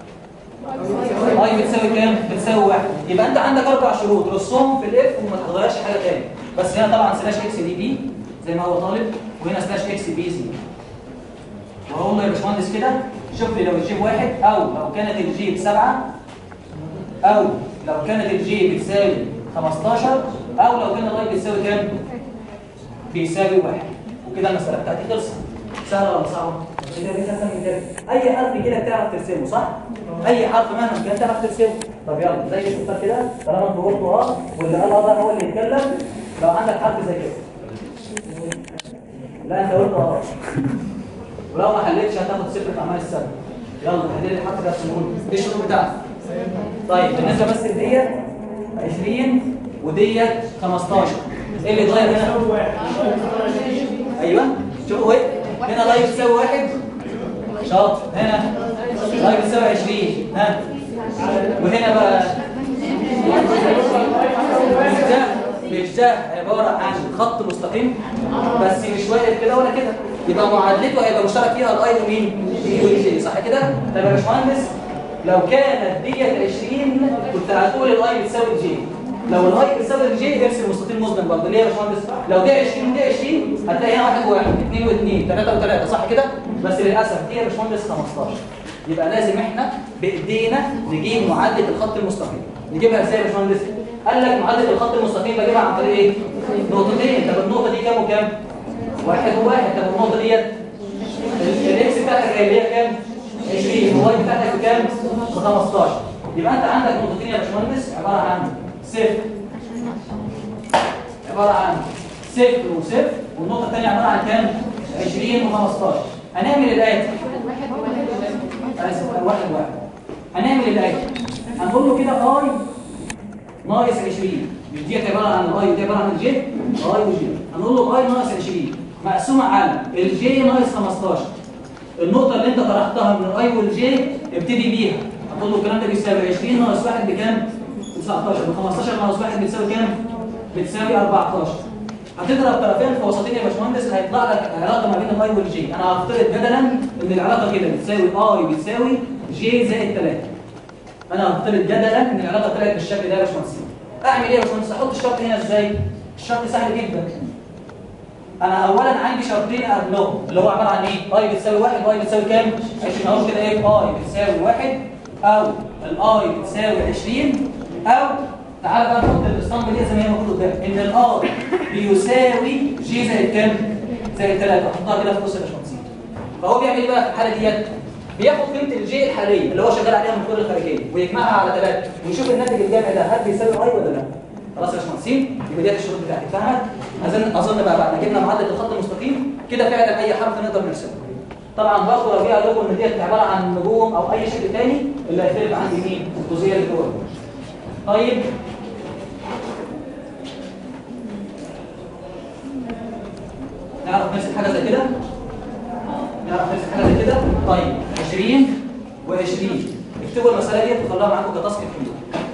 اي بتساوي كام بتساوي واحد يبقى انت عندك اربع شروط رصهم في الاف وما تغيرش حاجه تاني بس هنا طبعا سلاش اكس دي بي زي ما هو طالب وهنا سلاش اكس بي زي وهقول له يا باشمهندس كده شوف لي لو الجي بواحد او لو كانت الجي بسبعه او لو كانت الجي بتساوي 15 او لو كان الاي بيساوي كام بيساوي واحد وكده المساله بتاعتي خلصت سهله ولا صعبه كده كده اسهل من كده اي حرف كده بتعرف ترسمه صح اي حرف مهما كان تعرف ترسمه طب يلا زي الشطار كده طالما انت قلت اه واللي قال اه ده هو اللي يتكلم لو عندك حرف زي كده لا انت قلت اه ولو ما حلتش هتاخد صفر في اعمال السنه يلا حل لي الحرف ده اسمه ايه الشروط بتاعته طيب بالنسبه بس لديت 20 وديت 15 ايه اللي اتغير هنا ايوه شوفوا ايه هنا لايف بتساوي واحد شاطر هنا لايف بتساوي 20 ها وهنا بقى ده مش ده عباره عن خط مستقيم بس مش واقف كده ولا كده يبقى معادلته هيبقى مشترك فيها الاي ومين والجي صح كده طب يا باشمهندس لو كانت ديت 20 كنت هتقول الاي بتساوي الجي لو الاي بتساوي الجي ارسم مستطيل مظلم برضه ليه يا باشمهندس لو دي 20 ودي 20 هتلاقي هنا 1 و1 2 و2 3 و3 صح كده بس للاسف دي يا باشمهندس 15 يبقى لازم احنا بايدينا نجيب معادله الخط المستقيم نجيبها ازاي يا باشمهندس قال لك معادله الخط المستقيم بجيبها عن طريق ايه نقطتين طب النقطه دي كام وكام واحد وواحد طب النقطه ديت الاكس بتاعتك اللي هي كام 20 والواي بتاعتك بكام ب 15 يبقى انت عندك نقطتين يا باشمهندس عباره عن صفر عباره عن صفر وصفر والنقطه الثانيه عباره عن كام 20 و15 هنعمل الاتي اسف واحد واحد هنعمل الاتي هنقول له كده اي ناقص 20 مش دي عباره عن الاي ودي عباره عن الجي اي وجي هنقول له اي ناقص 20 مقسومه على الجي ناقص 15 النقطه اللي انت طرحتها من الاي والجي ابتدي بيها هتقول له الكلام ده بيساوي 20 ناقص 1 بكام 19 ب 15 ناقص 1 بتساوي كام بتساوي 14 هتضرب طرفين في وسطين يا باشمهندس هيطلع لك علاقه ما بين الاي والجي انا هفترض جدلا ان العلاقه كده بتساوي اي بتساوي جي زائد 3 انا هفترض جدلا ان العلاقه طلعت بالشكل ده يا باشمهندس اعمل ايه يا باشمهندس احط الشرط هنا ازاي الشرط سهل جدا انا اولا عندي شرطين قبلهم اللي هو عباره عن ايه اي بتساوي 1 واي بتساوي كام 20 اهو كده ايه اي بتساوي 1 او الاي بتساوي 20 او تعالى بقى نحط الاسطمبه دي زي ما هي موجوده قدامك ان الاي بيساوي جي زائد كام زائد 3 احطها كده في قوس الباشمهندسين فهو بيعمل ايه بقى في الحاله ديت بياخد قيمه الجي الحاليه اللي هو شغال عليها من الكره الخارجيه ويجمعها على 3 ويشوف الناتج الجامعي ده هل بيساوي اي ولا لا خلاص يا باشمهندسين يبقى ديت الشروط بتاعتك فاهمه اظن اظن بقى بعد ما جبنا معادله الخط المستقيم كده فعلا اي حرف نقدر نرسمه طبعا برضه لو جه قال لكم ان ديت عباره عن نجوم او اي شكل تاني اللي هيختلف عندي مين الجزئيه اللي جوه طيب نعرف نرسم حاجه زي كده نعرف نرسم حاجه زي كده طيب 20 و20 اكتبوا المساله ديت وخلوها معاكم كتاسك كبير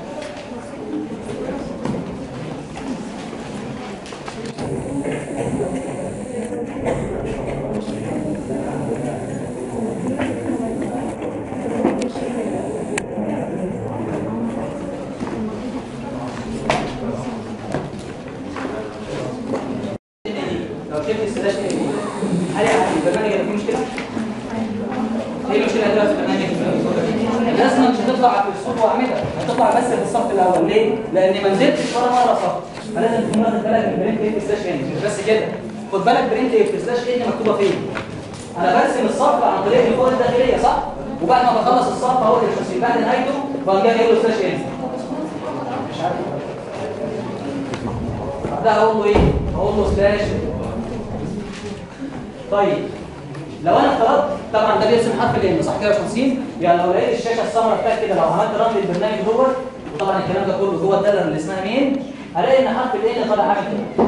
لو كتبت السلاش ايه هل البرنامج هيبقى فيه مشكله؟ ايه المشكله اللي في البرنامج؟ الرسمه مش هتطلع في الصوت واعملها هتطلع بس في الصف الاول ليه؟ لان ما نزلتش ولا مره صف فلازم تكون واخد بالك من برنت ايه سلاش ان مش بس كده خد بالك برنت ايه سلاش ان مكتوبه فين؟ انا برسم الصف عن طريق الكود الداخليه صح؟ وبعد ما بخلص الصف اهو التسليم بعد نهايته بقوم جاي قايل له سلاش ان مش عارف بعدها اقول له ايه؟ اقول له سلاش طيب لو انا افترضت طبعا ده بيرسم حرف الام صح كده يا باشمهندسين يعني لو لقيت الشاشه السمراء بتاعت كده لو عملت رن للبرنامج دوت وطبعا الكلام ده كله جوه الدايره اللي اسمها مين هلاقي ان حرف الان طالع عامل كده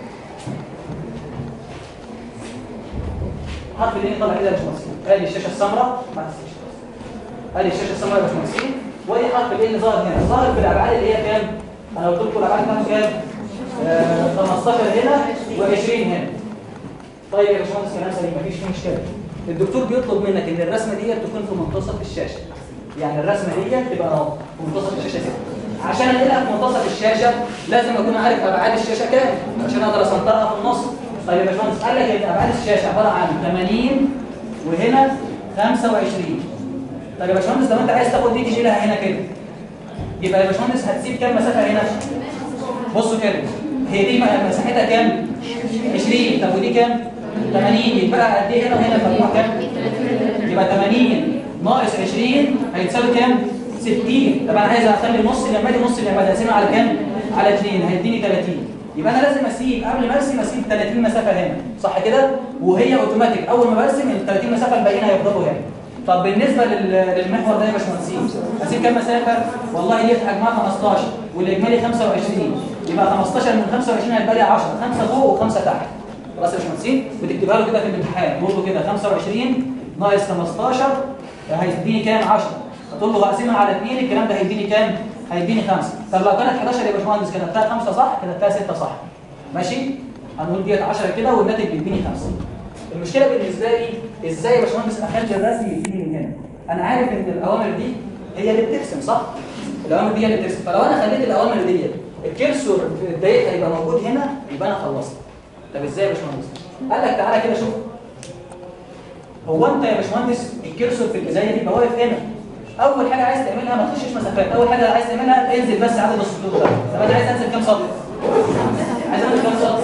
حرف الان طالع كده يا باشمهندسين ادي الشاشه السمراء ادي الشاشه السمراء يا باشمهندسين وادي حرف الان ظاهر هنا ظاهر بالابعاد اللي هي كام انا قلت لكم الابعاد بتاعته كام آه 15 هنا و20 هنا طيب يا باشمهندس كلام سليم مفيش فيه مشكله الدكتور بيطلب منك ان الرسمه دي تكون في منتصف الشاشه يعني الرسمه دي تبقى اهو في منتصف الشاشه كده عشان انقلها في منتصف الشاشه لازم اكون عارف ابعاد الشاشه كام عشان اقدر اسنطرها في النص طيب يا باشمهندس قال لك ان ابعاد الشاشه عباره عن 80 وهنا 25 طيب يا باشمهندس لو انت عايز تاخد دي تشيلها هنا كده يبقى يا باشمهندس هتسيب كام مسافه هنا بصوا كده هي دي مساحتها كام 20 طب ودي كام 80 يبقى قد ايه هنا وهنا المجموع كام يبقى 80 ناقص 20 هيتساوي كام 60 طب انا عايز اخلي النص اللي دي نص اللي اقسمها على كام على 2 هيديني 30 يبقى انا لازم اسيب قبل ما ارسم اسيب 30 مسافه هنا صح كده وهي اوتوماتيك اول ما برسم ال 30 مسافه الباقيين هيفضلوا هنا طب بالنسبه لل- للمحور ده يا باشمهندسين اسيب كام مسافه والله دي حجمها 15 والاجمالي 25 يبقى 15 من 25 هيبقى لي 10 5 فوق وخمسه تحت خلاص يا باشمهندسين بتكتبها له كده في الامتحان تقول له كده 25 ناقص 15 هيديني كام 10 هتقول له هقسمها على 2 الكلام ده هيديني كام هيديني 5 طب لو كانت 11 يا باشمهندس كتبتها 5 صح كتبتها 6 صح ماشي هنقول ديت 10 كده والناتج بيديني 5 المشكله بالنسبه لي ازاي يا باشمهندس اخلي الرسم يديني من هنا انا عارف ان الاوامر دي هي اللي بترسم صح الاوامر دي هي اللي بترسم فلو انا خليت الاوامر ديت الكرسور في الدقيقه هيبقى موجود هنا يبقى انا خلصت طب ازاي يا باشمهندس قال لك تعالى كده شوف هو انت يا باشمهندس الكرسور في البدايه دي يبقى واقف هنا اول حاجه عايز تعملها ما تخشش مسافات اول حاجه عايز تعملها انزل بس عدد السطور ده طب انا عايز انزل كام سطر عايز انزل كام سطر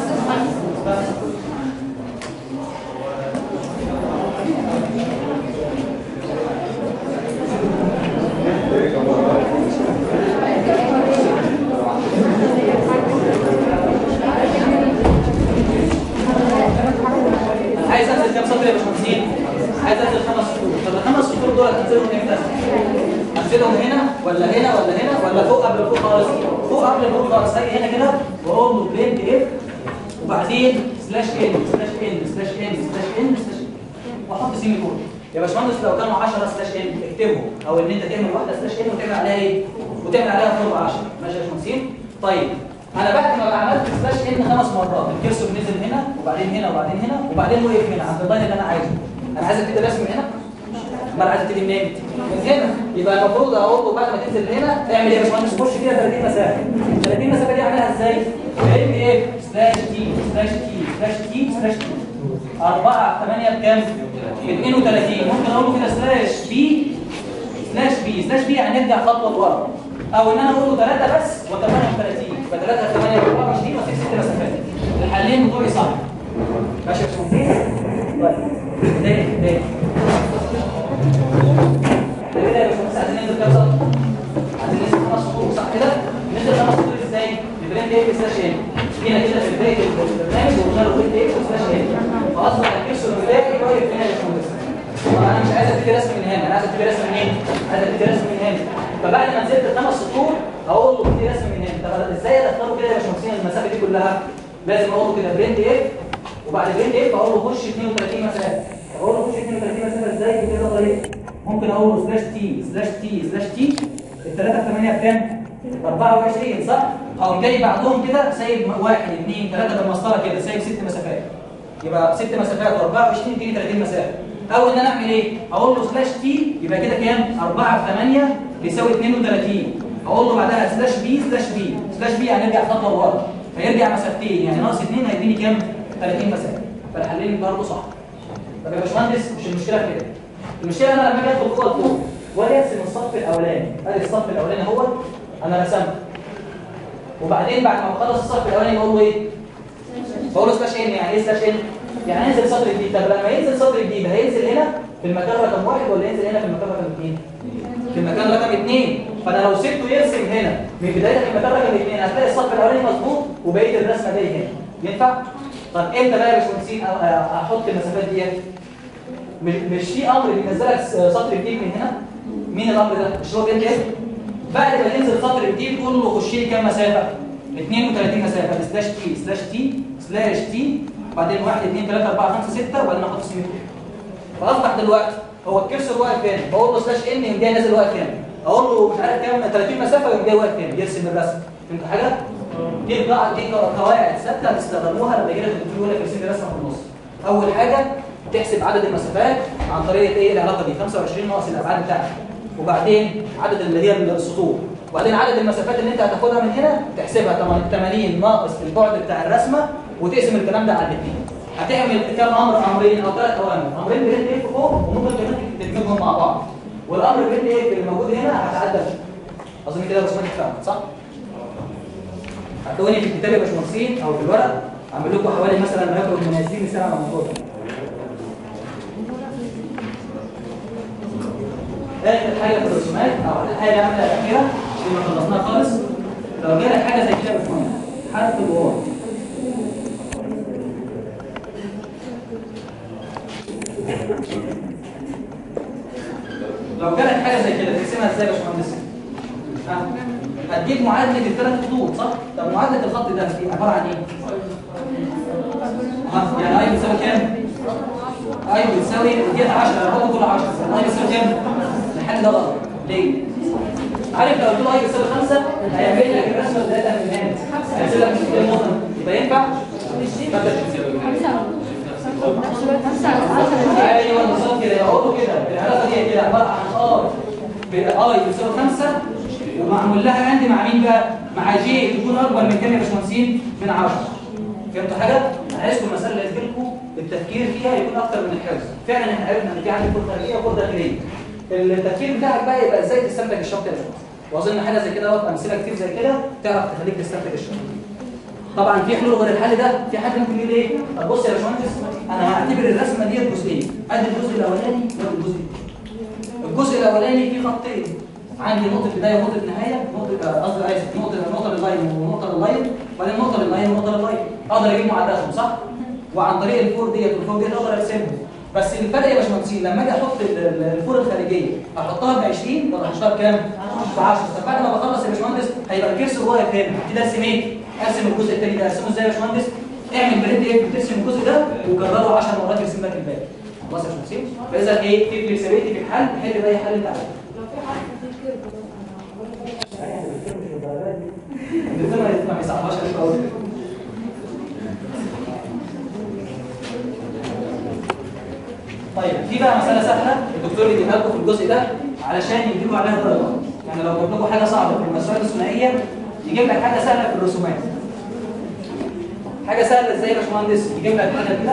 عايز انزل كام سطر يا باشمهندسين عايز انزل خمس سطور طب الخمس سطور دول هنزلهم امتى انزلهم هنا ولا هنا ولا هنا ولا فوق قبل فوق خالص فوق قبل فوق خالص هاجي هنا كده واقول له برنت اف وبعدين سلاش ان سلاش ان سلاش ان سلاش ان سلاش واحط سيمي كود يا باشمهندس لو كانوا 10 سلاش ان اكتبهم او ان انت تعمل واحده سلاش ان وتعمل عليها ايه وتعمل عليها فوق 10 ماشي يا باشمهندسين طيب انا بعد ما عملت سلاش ان خمس مرات الكرسور نزل هنا وبعدين هنا وبعدين هنا وبعدين وقف هنا عند اللاين اللي انا عايزه انا عايز ابتدي رسم هنا امال عايز ابتدي منين من هنا يبقى المفروض اقول له بعد ما تنزل هنا اعمل ايه يا باشمهندس خش كده 30 مسافه 30 مسافه دي اعملها ازاي ام اف سلاش تي سلاش تي سلاش تي سلاش تي 4 8 بكام 32 ممكن اقول له كده سلاش بي سلاش بي سلاش بي يعني نرجع خطوه لورا او ان انا اقول له 3 بس و38 يبقى 3 8 24 واسيب 6 مسافات الحلين بتوعي صح ماشي يا باشمهندس طيب تاني تاني كده يا باشمهندس عايزين ننزل كام سطر عايزين ننزل خمس سطور صح كده ننزل خمس سطور ازاي البراند ايه سلاش ان هنا كده في بدايه البرنامج وقلنا له قلت ايه سلاش ان فاصبح الكرسور بتاعي واقف هنا يا باشمهندس طبعا انا مش عايز ابتدي رسم من هنا انا عايز ابتدي رسم منين عايز ابتدي رسم من هنا فبعد ما نزلت الخمس سطور هقول له ابتدي رسم من هنا طب ازاي ادخله كده يا باشمهندسين المسافه دي كلها لازم اقول له كده برنت اف وبعد برنت اف اقول له خش 32 مسافه اقول له خش 32 مسافه ازاي كده طريقه ممكن اقول له سلاش تي سلاش تي سلاش تي ال 3 في 8 بكام 24 صح اقوم جاي بعدهم كده سايب 1 2 3 بالمسطره كده سايب 6 مسافات يبقى 6 مسافات و24 تيجي 30 مسافه او ان انا اعمل ايه اقول له سلاش تي يبقى كده كام 4 في 8 بيساوي 32 اقول له بعدها سلاش بي سلاش بي سلاش بي يعني يرجع خطوه لورا فيرجع مسافتين يعني ناقص 2 هيديني كام 30 مسافه فالحلين برضه صح طب يا باشمهندس مش المشكله في كده المشكله انا لما اجي ادخل جوه الكود واجي ارسم الصف الاولاني ادي الصف الاولاني اهو انا رسمته وبعدين بعد ما بخلص الصف الاولاني بقول له ايه بقول له سلاش ان يعني ايه سلاش ان يعني ينزل سطر جديد طب لما ينزل سطر جديد هينزل هنا في المكان رقم واحد ولا ينزل هنا في المكان رقم اثنين في المكان رقم اثنين فانا لو سبته يرسم هنا من بدايه المكان رقم اثنين هتلاقي الصف الاولاني مظبوط وبقيه الرسمه جاي هنا ينفع طب امتى بقى يا باشمهندسين احط المسافات ديت مش مش في امر بينزلك سطر جديد من هنا مين الامر ده مش هو بينزل بعد ما تنزل سطر جديد قول له خش لي كام مسافه 32 مسافه سلاش تي سلاش تي سلاش تي بعدين 1 2 3 4 5 6 وبعدين احط سيمي فاصبح دلوقتي هو الكرسور واقف هنا بقول له سلاش ان يقوم جاي نازل واقف هنا اقول له مش عارف كام 30 مسافه يقوم جاي واقف هنا يرسم الرسم فهمت حاجه دي قواعد دي قواعد ثابته هتستخدموها لما يجي لك الدكتور يقول لك ارسم لي رسمه في النص اول حاجه تحسب عدد المسافات عن طريق ايه العلاقه دي 25 ناقص الابعاد بتاعتك وبعدين عدد اللي هي السطور وبعدين عدد المسافات اللي انت هتاخدها من هنا تحسبها 80 ناقص البعد بتاع الرسمه وتقسم الكلام ده على الاثنين هتعمل كام امر امرين او ثلاث اوامر امرين برنت اف فوق وممكن كمان تدمجهم مع بعض والامر برنت اف اللي موجود هنا هتعدل اظن كده باشمهندس فهمت صح هتلاقوني في الكتاب يا باشمهندسين او في الورق اعمل لكم حوالي مثلا ما يقرب من 20 مثال على الموضوع ده اخر حاجه في الرسومات او الحاجه اللي عملها الاخيره اللي ما خلصناها خالص لو جالك حاجه زي كده يا باشمهندس حرف الواو لو جالك حاجه زي كده تقسمها ازاي يا باشمهندس؟ هتجيب معادله الثلاث خطوط صح؟ طب معادله الخط ده عباره عن ايه؟ ها يعني اي بتساوي كام؟ اي بتساوي ديت 10 انا بقول كل 10 اي بتساوي كام؟ الحل ده غلط ليه؟ عارف لو قلت له اي بيساوي 5 هيعمل لك الرسمه بتاعتها من هنا هيرسم لك كام نقطه يبقى ينفع ايوه بالظبط كده يقعدوا كده العلاقه دي كده عباره عن ار اي بيساوي 5 ومعمول لها عندي مع مين بقى؟ مع جي تكون اكبر من كام يا باشمهندسين؟ من 10 فهمتوا حاجه؟ انا عايزكم المساله اللي لكم التفكير فيها يكون اكتر من الحفظ فعلا احنا عرفنا ان في عندي كود خارجيه وكود داخليه التفكير بتاعك بقى يبقى ازاي تستنتج الشرط يا باشمهندس واظن حاجه زي كده امثله كتير زي كده تعرف تخليك تستنتج الشرط طبعا في حلول غير الحل ده في حد ممكن يقول ايه طب بص يا باشمهندس انا هعتبر الرسمه دي جزئين ادي الجزء الاولاني والجزء الثاني الجزء الاولاني فيه خطين عندي نقطه بدايه ونقطه نهايه نقطه آه، قصدي عايز نقطه نقطه لللاين ونقطه لللاين وبعدين نقطه لللاين ونقطه لللاين اقدر اجيب معداتهم صح وعن طريق الفور ديت والفور ديت اقدر ارسمهم بس الفرق يا باشمهندسين لما اجي احط ال- ال- الفور الخارجيه احطها ب 20 ولا احطها بكام؟ ب 10 طب بعد ما بخلص يا باشمهندس هيبقى الكرسي واقف هنا كده ارسم ايه؟ ارسم الجزء الثاني ده ارسمه ازاي يا باشمهندس؟ اعمل برنت ايه بترسم الجزء ده وكرره 10 مرات يرسم لك الباقي خلاص يا باشمهندسين؟ فاذا ايه في فلكسبيتي في الحل حل باي حل انت عايزه الدكتور ما يصعبهاش عليك قوي طيب في بقى مسألة سهلة الدكتور يديها لكم في الجزء ده علشان يديكوا عليها درجة يعني لو جاب لكم حاجة صعبة في المسائل الثنائية يجيب لك حاجة سهلة في الرسومات حاجة سهلة ازاي يا باشمهندس يجيب لك حاجة كده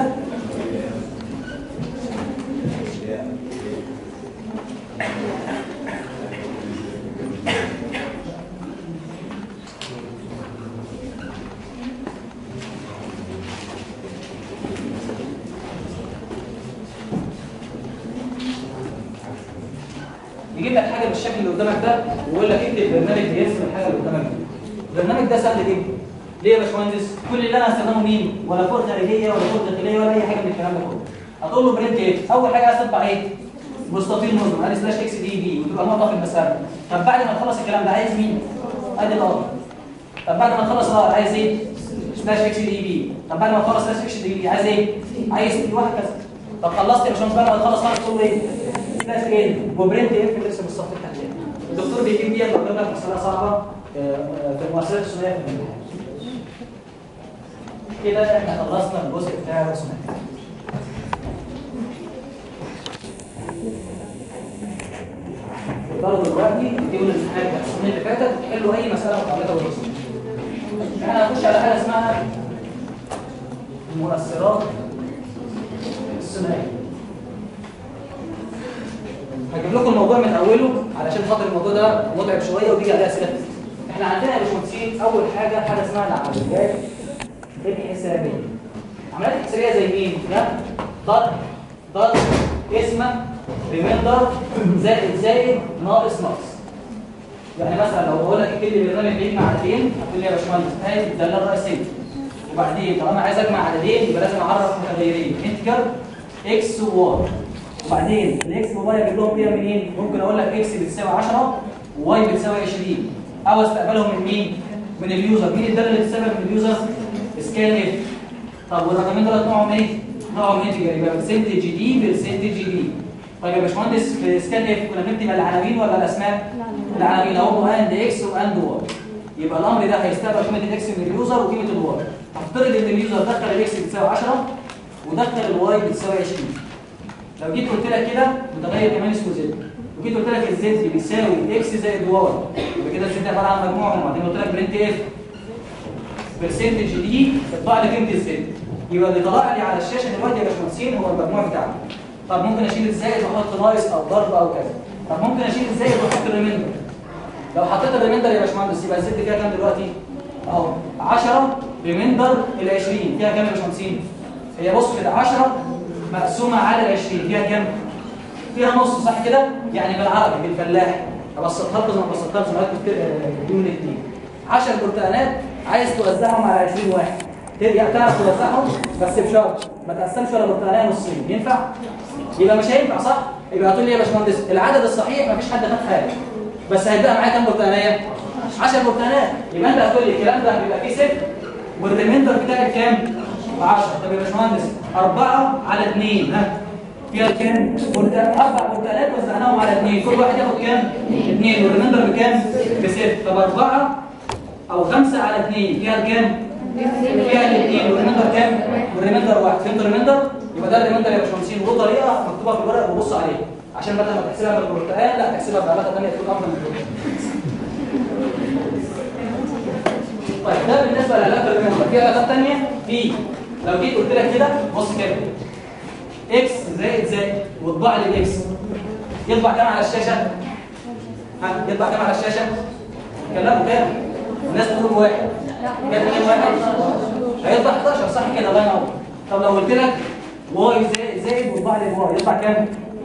يجيب لك حاجه بالشكل اللي قدامك ده ويقول لك اكتب برنامج بيرسم الحاجه اللي قدامك دي البرنامج ده سهل جدا ليه يا باشمهندس كل اللي انا هستخدمه مين ولا فور خارجيه ولا فور داخليه ولا اي حاجه من الكلام ده كله هتقول له برنت ايه اول حاجه عايز تطبع ايه مستطيل مظلم ادي سلاش اكس دي بي وتبقى نقطه في المسافه طب بعد ما تخلص الكلام ده عايز مين ادي الار طب بعد ما تخلص الار عايز ايه سلاش اكس دي بي طب بعد ما تخلص سلاش اكس دي بي عايز ايه عايز ايه وهكذا طب خلصت يا باشمهندس بعد ما تخلص خالص تقول له ايه سلاش ايه وبرنت ايه في الاسم الصف التحتاني الدكتور بيجيب بيها لو جاب لك مساله صعبه آه، آه، في المؤسسات الثانويه في الامتحان كده احنا خلصنا الجزء بتاع الرسومات تقدروا دلوقتي تجيبوا الامتحان بتاع السنين اللي فاتت تحلوا اي مساله متعلقه بالرسوم احنا هنخش على حاجه اسمها المؤثرات الثنائيه هجيب لكم الموضوع من اوله علشان خاطر الموضوع ده متعب شويه وبيجي عليه اسئله كتير. احنا عندنا يا باشمهندسين اول حاجه حاجه اسمها العمليات الحسابيه العمليات الحسابيه زي مين؟ ده ضرب ضرب اسمه ريميندر زائد زائد ناقص ناقص يعني مثلا لو بقول لك اكتب لي برنامج بيجمع عددين هتقول لي يا باشمهندس هات الداله الرئيسيه وبعدين طالما عايز اجمع عددين يبقى لازم اعرف متغيرين انتجر اكس وواي وبعدين الاكس والواي اجيب لهم قيم منين؟ ممكن اقول لك اكس بتساوي 10 وواي بتساوي 20 او استقبلهم من مين؟ من اليوزر مين الداله اللي بتستقبل من اليوزر؟ سكان اف طب والرقمين دول نوعهم ايه؟ نوعهم انتجر يبقى برسنتج دي برسنتج دي طيب يا باشمهندس في سكان اف كنا بنكتب العناوين ولا الاسماء؟ العناوين اهو اند اكس واند واي يبقى الامر ده هيستقبل قيمه الاكس من اليوزر وقيمه الواي هفترض ان اليوزر دخل الاكس بتساوي 10 ودخل الواي بتساوي 20 لو جيت قلت لك كده متغير كمان اسمه زد وجيت قلت لك الزد بيساوي اكس زائد واي يبقى كده الزد عباره عن مجموعهم وبعدين قلت لك برنت اف برسنتج دي تطلع لي قيمه الزد يبقى اللي طلع لي على الشاشه دلوقتي يا باشمهندسين هو المجموع بتاعنا طب ممكن اشيل الزائد واحط ناقص او ضرب او كذا طب ممكن اشيل الزائد واحط الريميندر لو حطيت الريميندر يا باشمهندس يبقى الزد فيها كام دلوقتي؟ اهو 10 ريميندر ال 20 فيها كام يا باشمهندسين؟ هي بص كده 10 مقسومه على ال 20 فيها كام؟ فيها نص صح كده؟ يعني بالعربي بالفلاح ابسطها لكم زي ما بسطتها لكم في اليوم الاثنين 10 برتقانات عايز توزعهم على 20 واحد ترجع تعرف توزعهم بس بشرط ما تقسمش ولا برتقانيه نصين ينفع؟ يبقى مش هينفع صح؟ يبقى هتقول لي يا باشمهندس العدد الصحيح ما فيش حد خد حاجه بس هيبقى معايا كام برتقانيه؟ 10 برتقانات يبقى انت هتقول لي الكلام ده بيبقى فيه صفر والريميندر بتاعك كام؟ 10 طب يا باشمهندس 4 على 2 ها فيها كام؟ برتقال اربع برتقالات وزعناهم على اثنين كل واحد ياخد كام؟ اثنين والريمندر بكام؟ بست طب اربعه او خمسه على اثنين فيها كام؟ فيها الاثنين والريمندر كام؟ والريمندر واحد فهمت الريمندر؟ يبقى ده الريمندر يا باشمهندسين وله طريقه مكتوبه في الورق وبص عليها عشان بدل ما تحسبها بالبرتقال لا تحسبها بعلاقه ثانيه تكون افضل من كده طيب ده بالنسبه للعلاقه الريمندر في علاقات ثانيه في لو جيت قلت لك كده بص كده اكس زائد زائد واطبع لي الاكس يطبع كام على الشاشه؟ ها يطبع كام على الشاشه؟ كلامه كام؟ الناس تقول واحد كام كام واحد؟ هيطبع 11 صح كده الله ينور طب لو قلت لك واي زائد زائد واطبع لي واي يطبع كام؟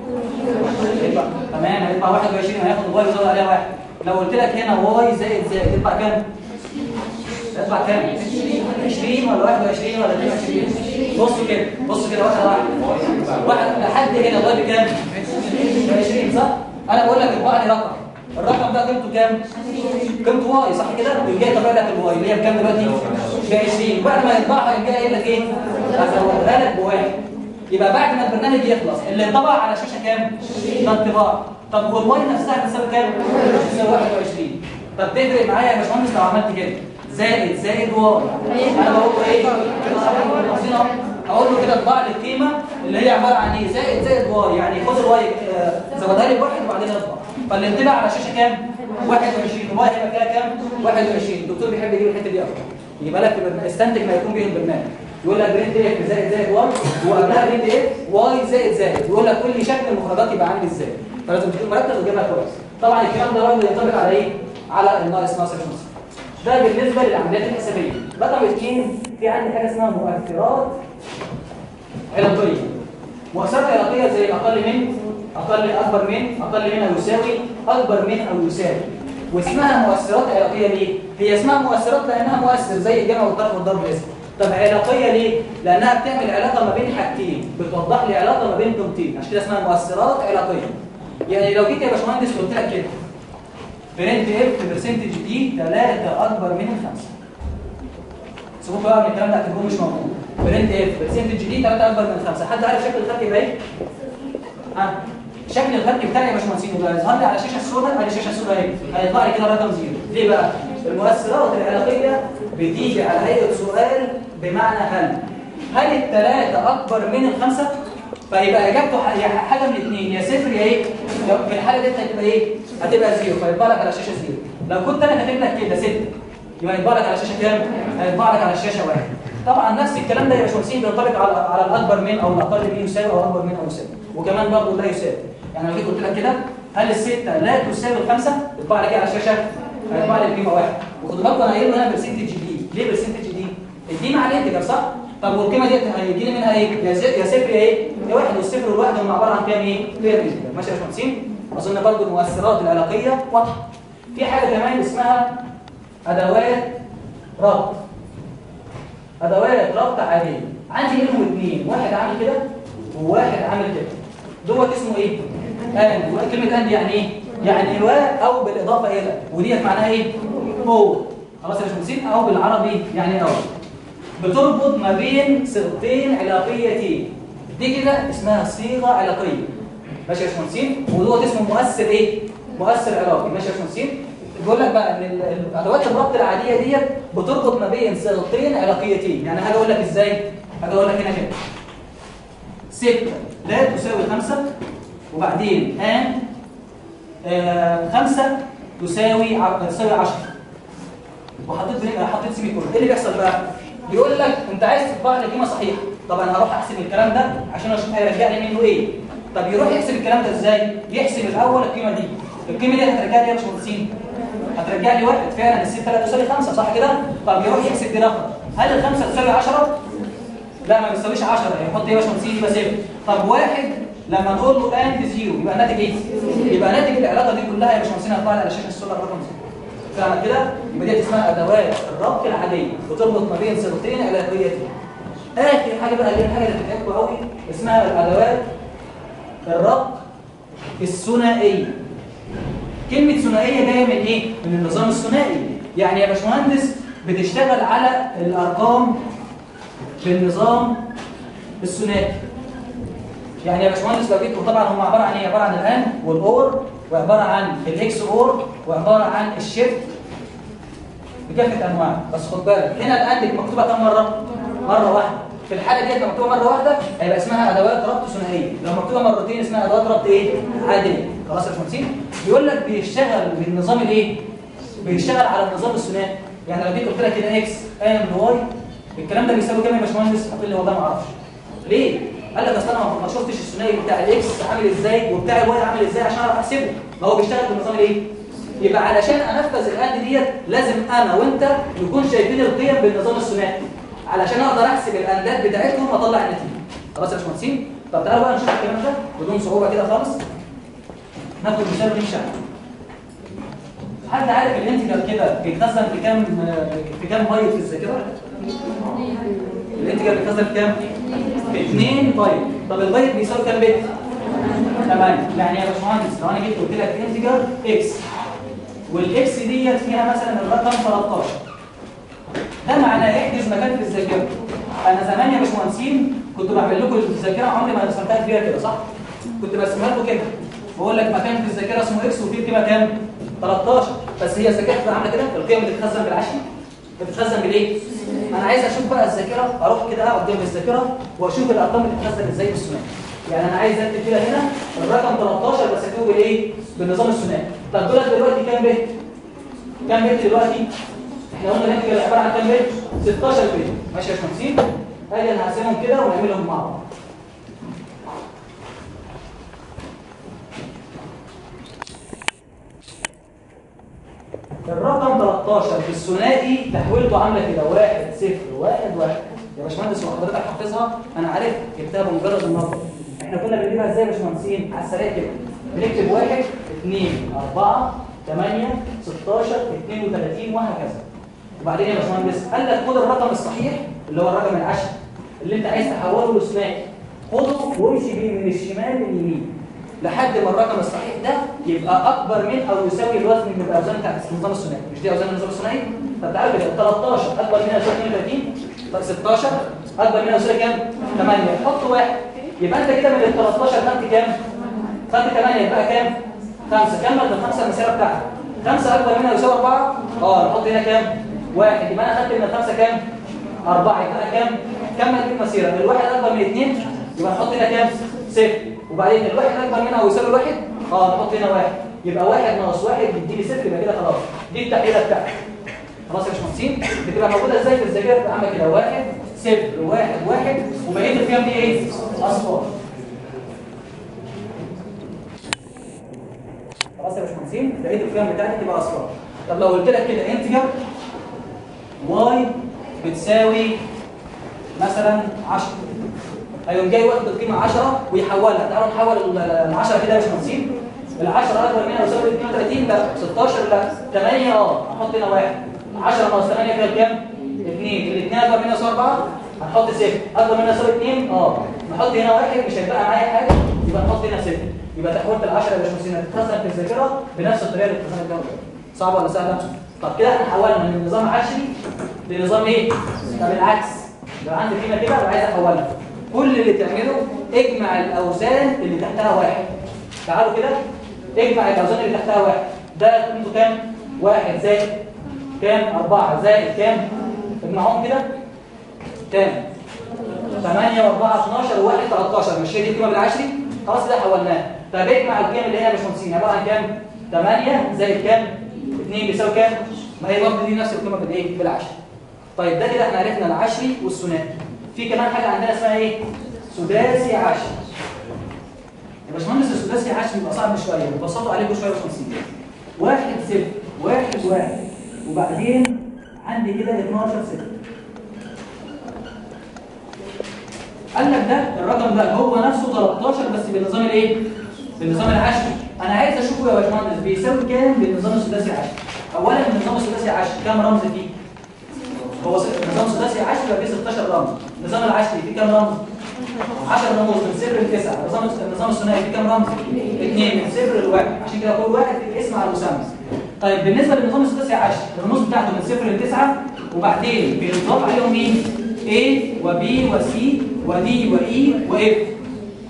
يطبع تمام هيطبع 21 هياخد الواي ويزود عليها واحد لو قلت لك هنا واي زائد زائد يطبع كام؟ يطلع كام؟ 20 ولا 21 ولا 22 بصوا كده بصوا كده واحد واحد واحد لحد هنا الواي بكام؟ ب 20 صح؟ انا بقول لك اطبع لي رقم الرقم ده قيمته كام؟ قيمته واي صح كده؟ يقوم جاي طبع لك الواي اللي هي بكام دلوقتي؟ ب 20 بعد ما يطبعها يقوم جاي قايل لك ايه؟ هزودها لك بواحد يبقى بعد ما البرنامج يخلص اللي انطبع على شاشه كام؟ ده انطباع طب والواي نفسها بتساوي كام؟ بتساوي 21 طب تفرق معايا يا باشمهندس لو عملت كده زائد زائد واي انا بقول له ايه اقول له كده اطبع لي القيمه اللي هي عباره عن ايه زائد زائد واي يعني خد الواي آه، زودها لي بواحد وبعدين اطبع فالانطباع على الشاشه كام 21 الواي هيبقى فيها كام 21 الدكتور بيحب يجيب الحته دي اكتر يبقى لك البرنامج- استنتج ما يكون به البرنامج يقول لك برنت اف زائد زائد واي وقبلها برنت اف واي زائد زائد يقول لك كل شكل المخرجات يبقى عامل ازاي فلازم تكون مركز وتجيبها كويس طبعا الكلام ده برضه ينطبق على ايه على الناقص ناقص ناقص ده بالنسبة للعمليات الحسابية رقم اثنين في عندي حاجة اسمها مؤثرات علاقية مؤثرات علاقية زي أقل من أقل أكبر من أقل من أو يساوي أكبر من أو يساوي واسمها مؤثرات علاقية ليه؟ هي اسمها مؤثرات لأنها مؤثر زي الجمع والطرح والضرب والاسم طب علاقية ليه؟ لأنها بتعمل علاقة ما بين حاجتين بتوضح لي علاقة ما بين قيمتين عشان كده اسمها مؤثرات علاقية يعني لو جيت يا باشمهندس قلت لك كده برنت اف برسنتج دي 3 اكبر من الخمسه سيبوك بقى من الكلام ده اعتبروه مش موجود برنت اف برسنتج دي 3 اكبر من الخمسه حد عارف شكل الخط يبقى ايه؟ ها شكل الخط بتاعي يا باشمهندسين يبقى يظهر لي على الشاشه السوداء على الشاشه السوداء اهي هيطلع لي كده رقم زيرو ليه بقى؟ المؤثرات العلاقيه بتيجي على هيئه سؤال بمعنى هل هل الثلاثه اكبر من الخمسه؟ فيبقى اجابته ح- يا حاجه من الاثنين يا صفر يا ايه؟ لو في الحاله دي هتبقى ايه؟ هتبقى زيرو فيطبع لك على الشاشه زيرو لو كنت انا كاتب لك كده 6 يبقى يطبع لك على الشاشه كام؟ هيطبع لك على الشاشه واحد طبعا نفس الكلام ده يا باشمهندسين بينطبق على على الاكبر من او الاقل من يساوي او اكبر من او يساوي وكمان برضه لا يساوي يعني لو جيت قلت لك كده هل السته لا تساوي الخمسه؟ يطبع لك ايه على الشاشه؟ هيطبع لي القيمه واحد وخدوا بالكم انا قايل له هنا برسنتج دي ليه برسنتج دي؟ الدي مع الانتجر صح؟ طب والقيمه دي هيجي لي منها ايه؟ يا زي- يا صفر يا ايه؟ يا واحد والصفر والواحد هم عباره عن كام ايه؟ كام انتجر ماشي يا باشمهندسين؟ اظن برضه المؤثرات العلاقيه واضحه. في حاجه كمان اسمها ادوات ربط. ادوات ربط عاديه عندي منهم اثنين واحد عامل كده وواحد عامل كده دوت اسمه ايه؟ اند كلمه اند يعني ايه؟ يعني و او بالاضافه الى وديت معناها ايه؟ هو خلاص يا باشمهندسين او بالعربي يعني او بتربط ما بين صيغتين علاقيتين دي كده اسمها صيغه علاقيه ماشي يا باشمهندسين ودوت اسمه مؤثر ايه مؤثر علاقي ماشي يا باشمهندسين بيقول لك بقى ان ال- ال- ادوات الربط العاديه ديت بتربط ما بين صيغتين علاقيتين يعني هاجي اقول لك ازاي هاجي اقول لك هنا كده 6 لا تساوي 5 وبعدين ان 5 تساوي ع- تساوي 10 وحطيت بين حطيت سيمي كولون ايه اللي بيحصل بقى بيقول لك انت عايز تطبع لي قيمه صحيحه طب انا هروح احسب الكلام ده عشان اشوف هيرجع لي منه ايه طب يروح يحسب الكلام ده ازاي يحسب الاول القيمه دي القيمه دي هترجع لي ايه يا باشمهندسين هترجع لي واحد فعلا الستة لا تساوي خمسة صح كده طب يروح يحسب دي رقم هل الخمسة تساوي 10 لا ما بتساويش 10 يحط ايه يا باشمهندسين يبقى صفر طب واحد لما نقول له اند زيرو يبقى الناتج ايه يبقى ناتج العلاقه دي كلها يا باشمهندسين هتطلع لي على شاشه السولار رقم زيرو فاهم كده يبقى دي اسمها ادوات الربط العاديه بتربط ما بين صيغتين علاقيتين اخر حاجه بقى اللي هي الحاجه اللي بتتعبكم قوي اسمها الادوات الربط الثنائيه كلمه ثنائيه جايه من ايه من النظام الثنائي يعني يا باشمهندس بتشتغل على الارقام بالنظام الثنائي يعني يا باشمهندس لو جيت وطبعا هم عباره عن ايه؟ عباره عن الان والاور وعباره عن الاكس اور وعباره عن الشيفت بكافه انواع بس خد بالك هنا الان دي مكتوبه كم مره؟ مره واحده في الحاله ديت لو مكتوبه مره واحده هيبقى اسمها ادوات ربط ثنائيه لو مكتوبه مرتين اسمها ادوات ربط ايه؟ عاديه خلاص يا باشمهندسين؟ بيقول لك بيشتغل بالنظام الايه؟ بيشتغل على النظام الثنائي يعني لو جيت قلت لك هنا اكس ام واي الكلام ده بيساوي كام يا باشمهندس؟ هتقول لي والله ما اعرفش ليه؟ قال لك اصل انا ما شفتش الثنائي بتاع الاكس عامل ازاي وبتاع الواي عامل ازاي عشان اعرف احسبه ما هو بيشتغل بالنظام الايه؟ يبقى علشان انفذ الاند ديت لازم انا وانت نكون شايفين القيم بالنظام الثنائي علشان اقدر احسب الاندات بتاعتهم واطلع النتيجه خلاص يا باشمهندسين طب تعالوا بقى نشوف الكلام ده بدون صعوبه كده خالص ناخد مثال ونمشي عليه حد عارف الانتجر كده بيتخزن في كام في كام بايت في الذاكره الانتجر بيتخزن في كام في 2 بايت طب البايت بيساوي كام بت 8 يعني يا باشمهندس لو انا جيت قلت لك انتجر اكس والاكس ديت فيها مثلا الرقم 13 ده معناه احجز مكان في الذاكره انا زمان يا باشمهندسين كنت بعمل لكم الذاكره عمري ما رسمتها فيها كده صح كنت برسمها لكم كده بقول لك مكان في الذاكره اسمه اكس وفيه قيمه كام 13 بس هي الذاكره بتبقى عامله كده القيم اللي بتتخزن بالعشري بتتخزن بالايه انا عايز اشوف بقى الذاكره اروح كده اقعد جنب الذاكره واشوف الارقام اللي بتتخزن ازاي بالثنائي يعني انا عايز اكتب كده هنا الرقم 13 بس اكتبه بالايه بالنظام الثنائي طب دول دلوقتي كام بت كام بت دلوقتي احنا قلنا الانتجر عباره عن كام بت 16 بت ماشي يا باشمهندسين ادي انا هقسمهم كده ونعملهم مع بعض الرقم 13 في الثنائي تحويلته عامله كده 1 0 1 1 يا باشمهندس وحضرتك حافظها انا عارف جبتها بمجرد النظر احنا كنا بنجيبها ازاي يا باشمهندسين على السريع كده بنكتب 1 2 4 8 16 32 وهكذا وبعدين يا باشمهندس قال لك خد الرقم الصحيح اللي هو الرقم العشري اللي انت عايز تحوله لثنائي خده وامشي بيه من الشمال لليمين لحد ما الرقم الصحيح ده يبقى اكبر من او يساوي الوزن من الاوزان بتاعت النظام الثنائي مش دي اوزان النظام الثنائي طب تعالوا كده 13 اكبر منها يساوي 32 طب 16 اكبر منها يساوي كام 8 حط واحد يبقى انت كده من ال 13 خدت كام خدت 8 يبقى كام 5 كمل بالخمسه المسيره بتاعتك 5 اكبر منها يساوي 4 اه نحط هنا كام واحد يبقى انا خدت من الخمسه كام 4 يبقى كام كمل دي المسيره الواحد اكبر من 2 يبقى نحط هنا كام صفر وبعدين الواحد اكبر منها ويساوي الواحد اه نحط هنا واحد يبقى واحد ناقص واحد بيديني صفر يبقى كده خلاص دي التحليله بتاعتي خلاص يا باشمهندسين بتبقى موجوده ازاي في الذاكره بتبقى عامله كده واحد صفر واحد واحد وبقيه القيم دي ايه؟ اصفار خلاص يا باشمهندسين بقيه القيم بتاعتي تبقى اصفار طب لو قلت لك كده انتجر واي بتساوي مثلا 10 هيقوم جاي واخد القيمه 10 ويحولها تعالوا نحول ال 10 كده يا باشمهندسين ال 10 اكبر منها يساوي 32 لا 16 لا 8 اه هحط هنا واحد 10 ناقص 8 كده كام 2 الاثنين اكبر منها يساوي 4 هنحط 0 اكبر منها يساوي 2 اه نحط هنا واحد مش هيبقى معايا حاجه يبقى نحط هنا 0 يبقى تحويل ال 10 يا باشمهندسين هتتخزن في الذاكره بنفس الطريقه اللي اتخزنت بيها صعبه ولا سهله طب كده احنا حولنا من نظام عشري لنظام ايه طب العكس لو عندي قيمه كده وعايز احولها كل اللي تعمله اجمع الاوزان اللي تحتها واحد تعالوا كده اجمع الاوزان اللي تحتها واحد ده قيمته كام واحد زائد كام أربعة زائد كام اجمعهم كده كام 8 و4 12 و1 13 مش هي دي القيمه بالعشري خلاص ده حولناها طب اجمع القيم اللي هي مش 50 عباره عن كام 8 زائد كام 2 بيساوي كام ما هي برضه دي نفس القيمه بالايه بالعشري طيب ده كده احنا عرفنا العشري والثنائي في كمان حاجه عندنا اسمها ايه سداسي عشري يا باشمهندس السداسي عشري بيبقى صعب شويه ببساطه عليكم شويه وخمسين واحد صفر واحد واحد وبعدين عندي كده 12 صفر قال لك ده الرقم ده هو نفسه 13 بس بالنظام الايه بالنظام العشري انا عايز اشوفه يا باشمهندس بيساوي كام بالنظام السداسي عشري اولا النظام السداسي عشري كام رمز فيه هو النظام السداسي عشري يبقى فيه 16 رمز النظام العشري فيه كام رمز 10 رموز من صفر لتسعه النظام النظام الثنائي فيه كام رمز اثنين من صفر لواحد عشان كده كل واحد فيه اسم على المسمى طيب بالنسبه للنظام السداسي عشري الرموز بتاعته من صفر لتسعه وبعدين بينضاف عليهم مين A و B و C و D و E و F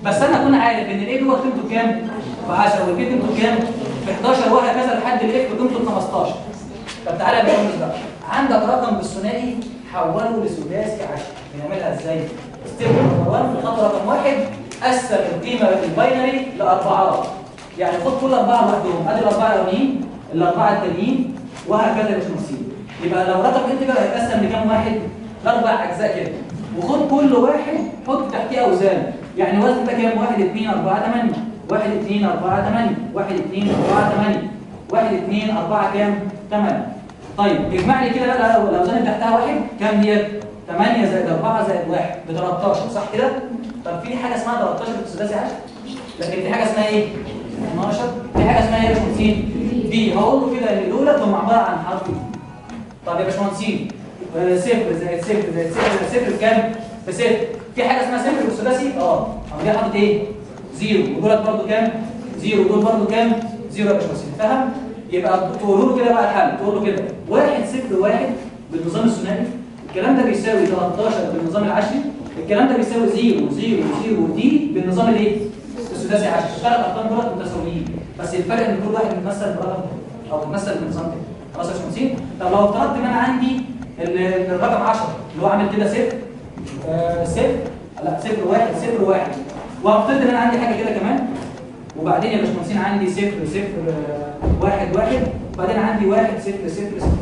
بس انا اكون عارف ان الايه جوه قيمته كام؟ ب 10 والبي قيمته كام؟ ب 11 وهكذا لحد الاف قيمته ب 15 طب تعالى يا باشمهندس بقى عندك رقم بالثنائي حوله لثلاثي 10 بنعملها ازاي؟ ستيب نمبر 1 في الخطوه رقم واحد قسم القيمه الباينري لاربعات يعني خد كل اربعه لوحدهم ادي الاربعه الاولانيين الاربعه التانيين وهكذا يا باشمهندسين يبقى لو رقم انتجر هيتقسم لكام واحد؟ لاربع اجزاء كده وخد كل واحد حط تحتيه اوزان يعني وزن ده كام 1 2 4 8 1 2 4 8 1 2 4 8 1 2 4 كام 8 طيب اجمع لي كده بقى لو الاوزان اللي تحتها واحد كام ديت 8 زائد 4 زائد 1 ب 13 صح كده طب في حاجه اسمها 13 في الثلاثي 10 لكن في حاجه اسمها ايه 12 في حاجه اسمها ايه 50 دي هقول له كده ان دول هم عباره عن حرف طب يا باشمهندسين آه، صفر زائد صفر زائد صفر زائد صفر بكام؟ بصفر في حاجه اسمها صفر بالثلاثي؟ اه اما دي حاطط ايه؟ زيرو ودولت برضه كام؟ زيرو ودول برضه كام؟ زيرو يا باشمهندسين فاهم؟ يبقى تقولوا له كده بقى الحل تقول له كده واحد صفر واحد بالنظام الثنائي الكلام ده بيساوي 13 بالنظام العشري الكلام ده بيساوي 0 0 0 دي بالنظام الايه؟ الثلاثي 10 الثلاث ارقام دولت متساويين بس الفرق ان كل واحد بيتمثل برقم او بيتمثل بنظام تاني خلاص يا باشمهندسين طب لو افترضت ان انا عندي ال- الرقم 10 اللي هو عامل كده صفر آه، صفر لا صفر واحد صفر واحد وهفترض ان انا عندي حاجه كده كمان وبعدين يا باشمهندسين عندي صفر صفر آه، واحد واحد وبعدين عندي واحد صفر صفر صفر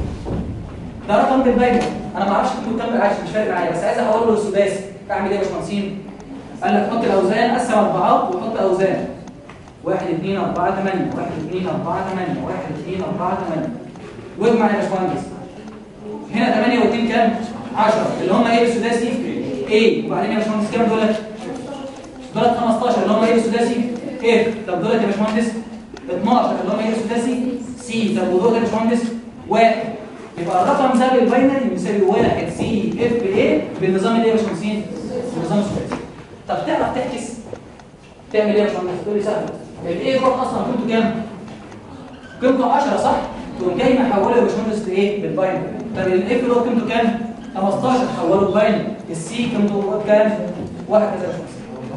ده رقم بالباينري انا ما اعرفش تكتب كام بالعشر مش فارق معايا بس عايز احول له للسداسي اعمل ايه يا باشمهندسين؟ قال لك حط الاوزان قسم اربعات وحط اوزان 1 2 4 8 1 2 4 8 1 2 4 8 واجمع يا باشمهندس هنا 8 و2 كام؟ 10 اللي هم ايه بالسداسي؟ ايه وبعدين يا باشمهندس كام دولت؟ دولت 15 اللي هم ايه بالسداسي؟ ايه طب دولت يا باشمهندس 12 اللي هم ايه بالسداسي؟ سي طب ودولت يا باشمهندس؟ واحد يبقى الرقم ده بالباينري بيساوي 1 سي اف ايه بالنظام اللي ايه يا باشمهندسين؟ بالنظام الثلاثي طب تعرف تحكس تعمل ايه يا باشمهندس؟ تقول لي سهل الايه جوه اصلا قيمته كام؟ قيمته 10 صح؟ تقوم جاي محوله يا باشمهندس لايه؟ بالباينري طب الاف اللي هو قيمته كام؟ 15 حوله لباينري السي قيمته كام؟ وهكذا يا باشمهندس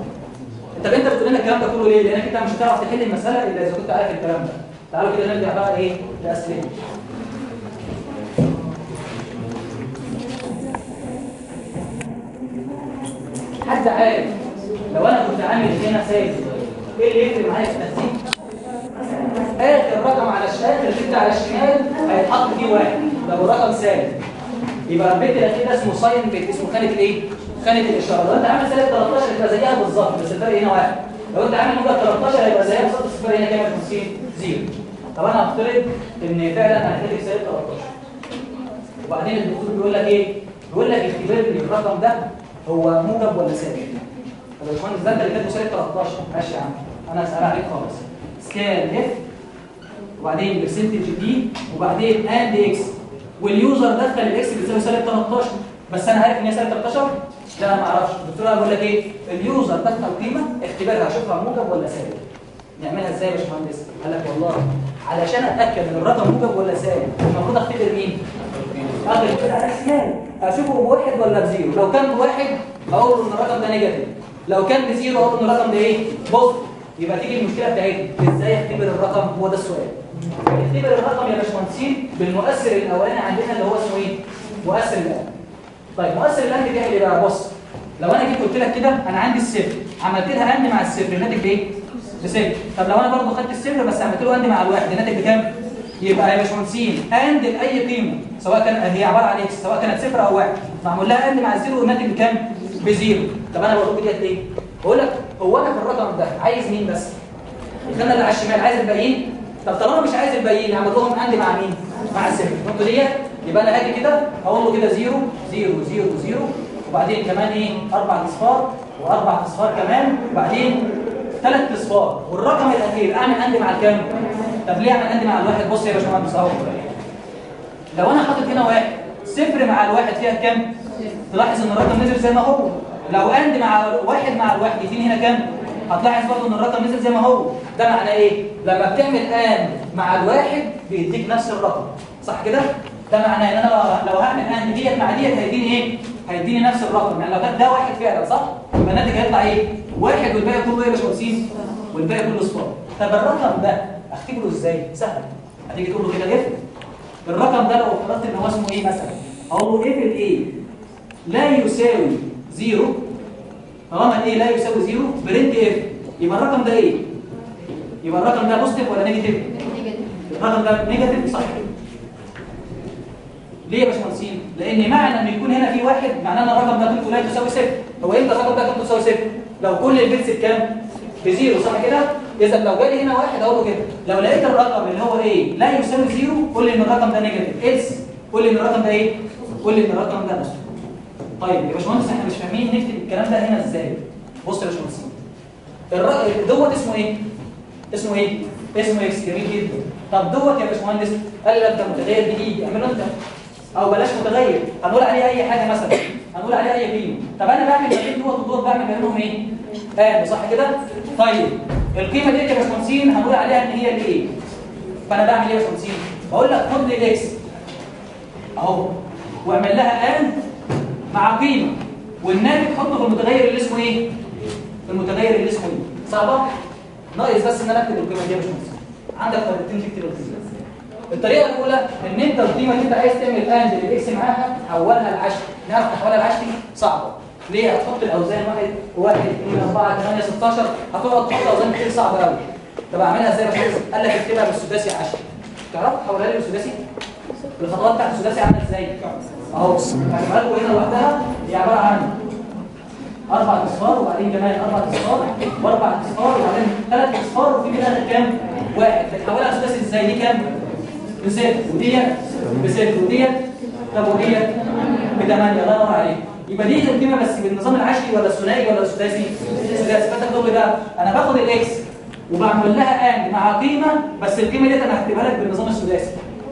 طب انت بتقول لنا الكلام ده كله ليه؟ لانك انت مش هتعرف تحل المساله الا اذا كنت عارف الكلام ده تعالوا كده نرجع بقى ايه؟ لاسئله حد عارف لو انا كنت عامل هنا سالب ايه اللي يفرق معايا في الترتيب؟ اخر رقم على الشمال البت على الشمال هيتحط فيه واحد لو الرقم سالب يبقى البت الاخير ده اسمه ساين بت اسمه خانه الايه؟ خانه الاشاره لو انت عامل سالب 13 يبقى زيها بالظبط بس الفرق هنا واحد لو انت عامل موجب 13 هيبقى زيها بالظبط بس الفرق هنا كام 50 زيرو طب انا هفترض ان فعلا هنحتاج سالب 13 وبعدين الدكتور بيقول لك ايه؟ بيقول لك اختبر لي الرقم ده هو موجب ولا سالب طب يا باشمهندس ده انت اللي كاتبه سالب 13 ماشي يا عم انا هسال عليك خالص سكان اف وبعدين برسنتج دي وبعدين اند اكس واليوزر دخل الاكس بتساوي سالب 13 بس انا عارف ان هي سالب 13 لا ما اعرفش الدكتور بيقول لك ايه اليوزر دخل قيمه اختبرها اشوفها موجب ولا سالب نعملها ازاي يا باشمهندس قال لك والله علشان اتاكد ان الرقم موجب ولا سالب المفروض اختبر مين اخد كده على الشمال اشوفه بواحد ولا بزيرو لو كان بواحد اقول له ان الرقم ده نيجاتيف لو كان بزيرو اقول له ان الرقم ده ايه بوزيتيف يبقى تيجي المشكله بتاعتنا ازاي اختبر الرقم هو ده السؤال اختبر الرقم يا باشمهندسين بالمؤثر الاولاني عندنا اللي هو اسمه ايه مؤثر الان طيب مؤثر الان بيعمل ايه بقى بص لو انا جيت قلت لك كده انا عندي الصفر عملت لها اند مع الصفر الناتج بايه بصفر طب لو انا برضه خدت الصفر بس عملت له اند مع الواحد الناتج بكام يبقى يا باشمهندسين اند لاي قيمه سواء كان هي عباره عن اكس سواء كانت صفر او واحد معمول لها اند مع الزيرو والناتج بكام بزيرو طب انا بقول ديت ليه بقول لك هو انا في الرقم ده عايز مين بس الخانه اللي على الشمال عايز الباقيين طب طالما مش عايز الباقيين هعمل لهم اند مع مين مع الصفر النقطه ديت يبقى انا هاجي كده اقول له كده زيرو زيرو زيرو زيرو وبعدين كمان ايه اربع اصفار واربع اصفار كمان وبعدين ثلاث اصفار والرقم الاخير اعمل اند مع الكام طب ليه اعمل اند مع الواحد بص يا باشمهندس اهو لو انا حاطط هنا واحد صفر مع الواحد فيها كام تلاحظ ان الرقم نزل زي ما هو لو اند مع واحد مع الواحد يديني هنا كام هتلاحظ برضه ان الرقم نزل زي ما هو ده معناه ايه لما بتعمل اند مع الواحد بيديك نفس الرقم صح كده ده معناه ان انا لو هعمل اند ديت مع ديت هيديني ايه هيديني نفس الرقم يعني لو كان ده واحد فعلا صح يبقى الناتج هيطلع ايه واحد والباقي كله ايه يا باشمهندسين والباقي كله صفار طب الرقم ده اختبره ازاي سهل هتيجي تقول له كده اف الرقم ده لو افترضت ان هو اسمه ايه مثلا اقول له اف الايه لا يساوي زيرو طالما الايه لا يساوي زيرو برنت اف يبقى الرقم ده ايه يبقى الرقم ده بوزيتيف ولا نيجاتيف الرقم ده نيجاتيف صح ليه يا باشمهندسين؟ لان معنى ان يكون هنا في واحد معناه ان الرقم ده قيمته لا تساوي صفر هو امتى الرقم ده قيمته تساوي صفر؟ لو كل البيتس بكام؟ بزيرو صح كده؟ اذا لو جالي هنا واحد اقول له كده لو لقيت الرقم اللي هو ايه لا يساوي زيرو قول لي ان الرقم ده نيجاتيف إلس قول لي ان الرقم ده ايه؟ قول لي ان الرقم ده بوزيتيف طيب يا باشمهندس احنا مش فاهمين نكتب الكلام ده هنا ازاي؟ بص يا باشمهندس الر- دوت اسمه ايه؟ اسمه ايه؟ اسمه اكس جميل جدا طب دوت يا باشمهندس قال لك ده متغير جديد اعمله انت او بلاش متغير هنقول عليه اي حاجه مثلا هنقول عليه اي قيمه طب انا بعمل ما بين دوت ودوت بعمل ما بينهم ايه؟ اه صح كده؟ طيب القيمه دي يا باشمهندسين هنقول عليها ان هي الايه؟ فانا بعمل ايه يا باشمهندسين؟ بقول لك خد لي الاكس اهو واعمل لها ان مع قيمه والناتج حطه في المتغير اللي اسمه ايه؟ في المتغير اللي اسمه ايه؟ صعبه؟ ناقص بس ان انا اكتب القيمه دي يا باشمهندس عندك طريقتين تكتب القيمه الطريقه الاولى ان انت القيمه اللي انت عايز تعمل اند للاكس معاها حولها لعشري نعرف تحولها لعشري صعبه ليه هتحط الاوزان واحد واحد اثنين اربعه ثمانيه 16 هتقعد تحط اوزان كتير صعبه قوي طب اعملها ازاي يا باشمهندس؟ قال لك اكتبها بالسداسي 10 تعرف تحولها لي بالسداسي؟ الخطوات بتاعت السداسي عامله ازاي؟ اهو هجيبها لكم هنا لوحدها هي عباره عن اربع اصفار وبعدين كمان اربع اصفار واربع اصفار وبعدين ثلاث اصفار وفي منها كام؟ واحد بتحولها سداسي ازاي؟ دي كام؟ بست وديت بست وديت طب وديت بثمانية الله ينور عليك يبقى دي القيمه بس بالنظام العشري ولا الثنائي ولا السداسي؟ السداسي فانت تقول لي بقى انا باخد الاكس وبعمل لها اند مع قيمه بس القيمه ديت انا هكتبها لك بالنظام السداسي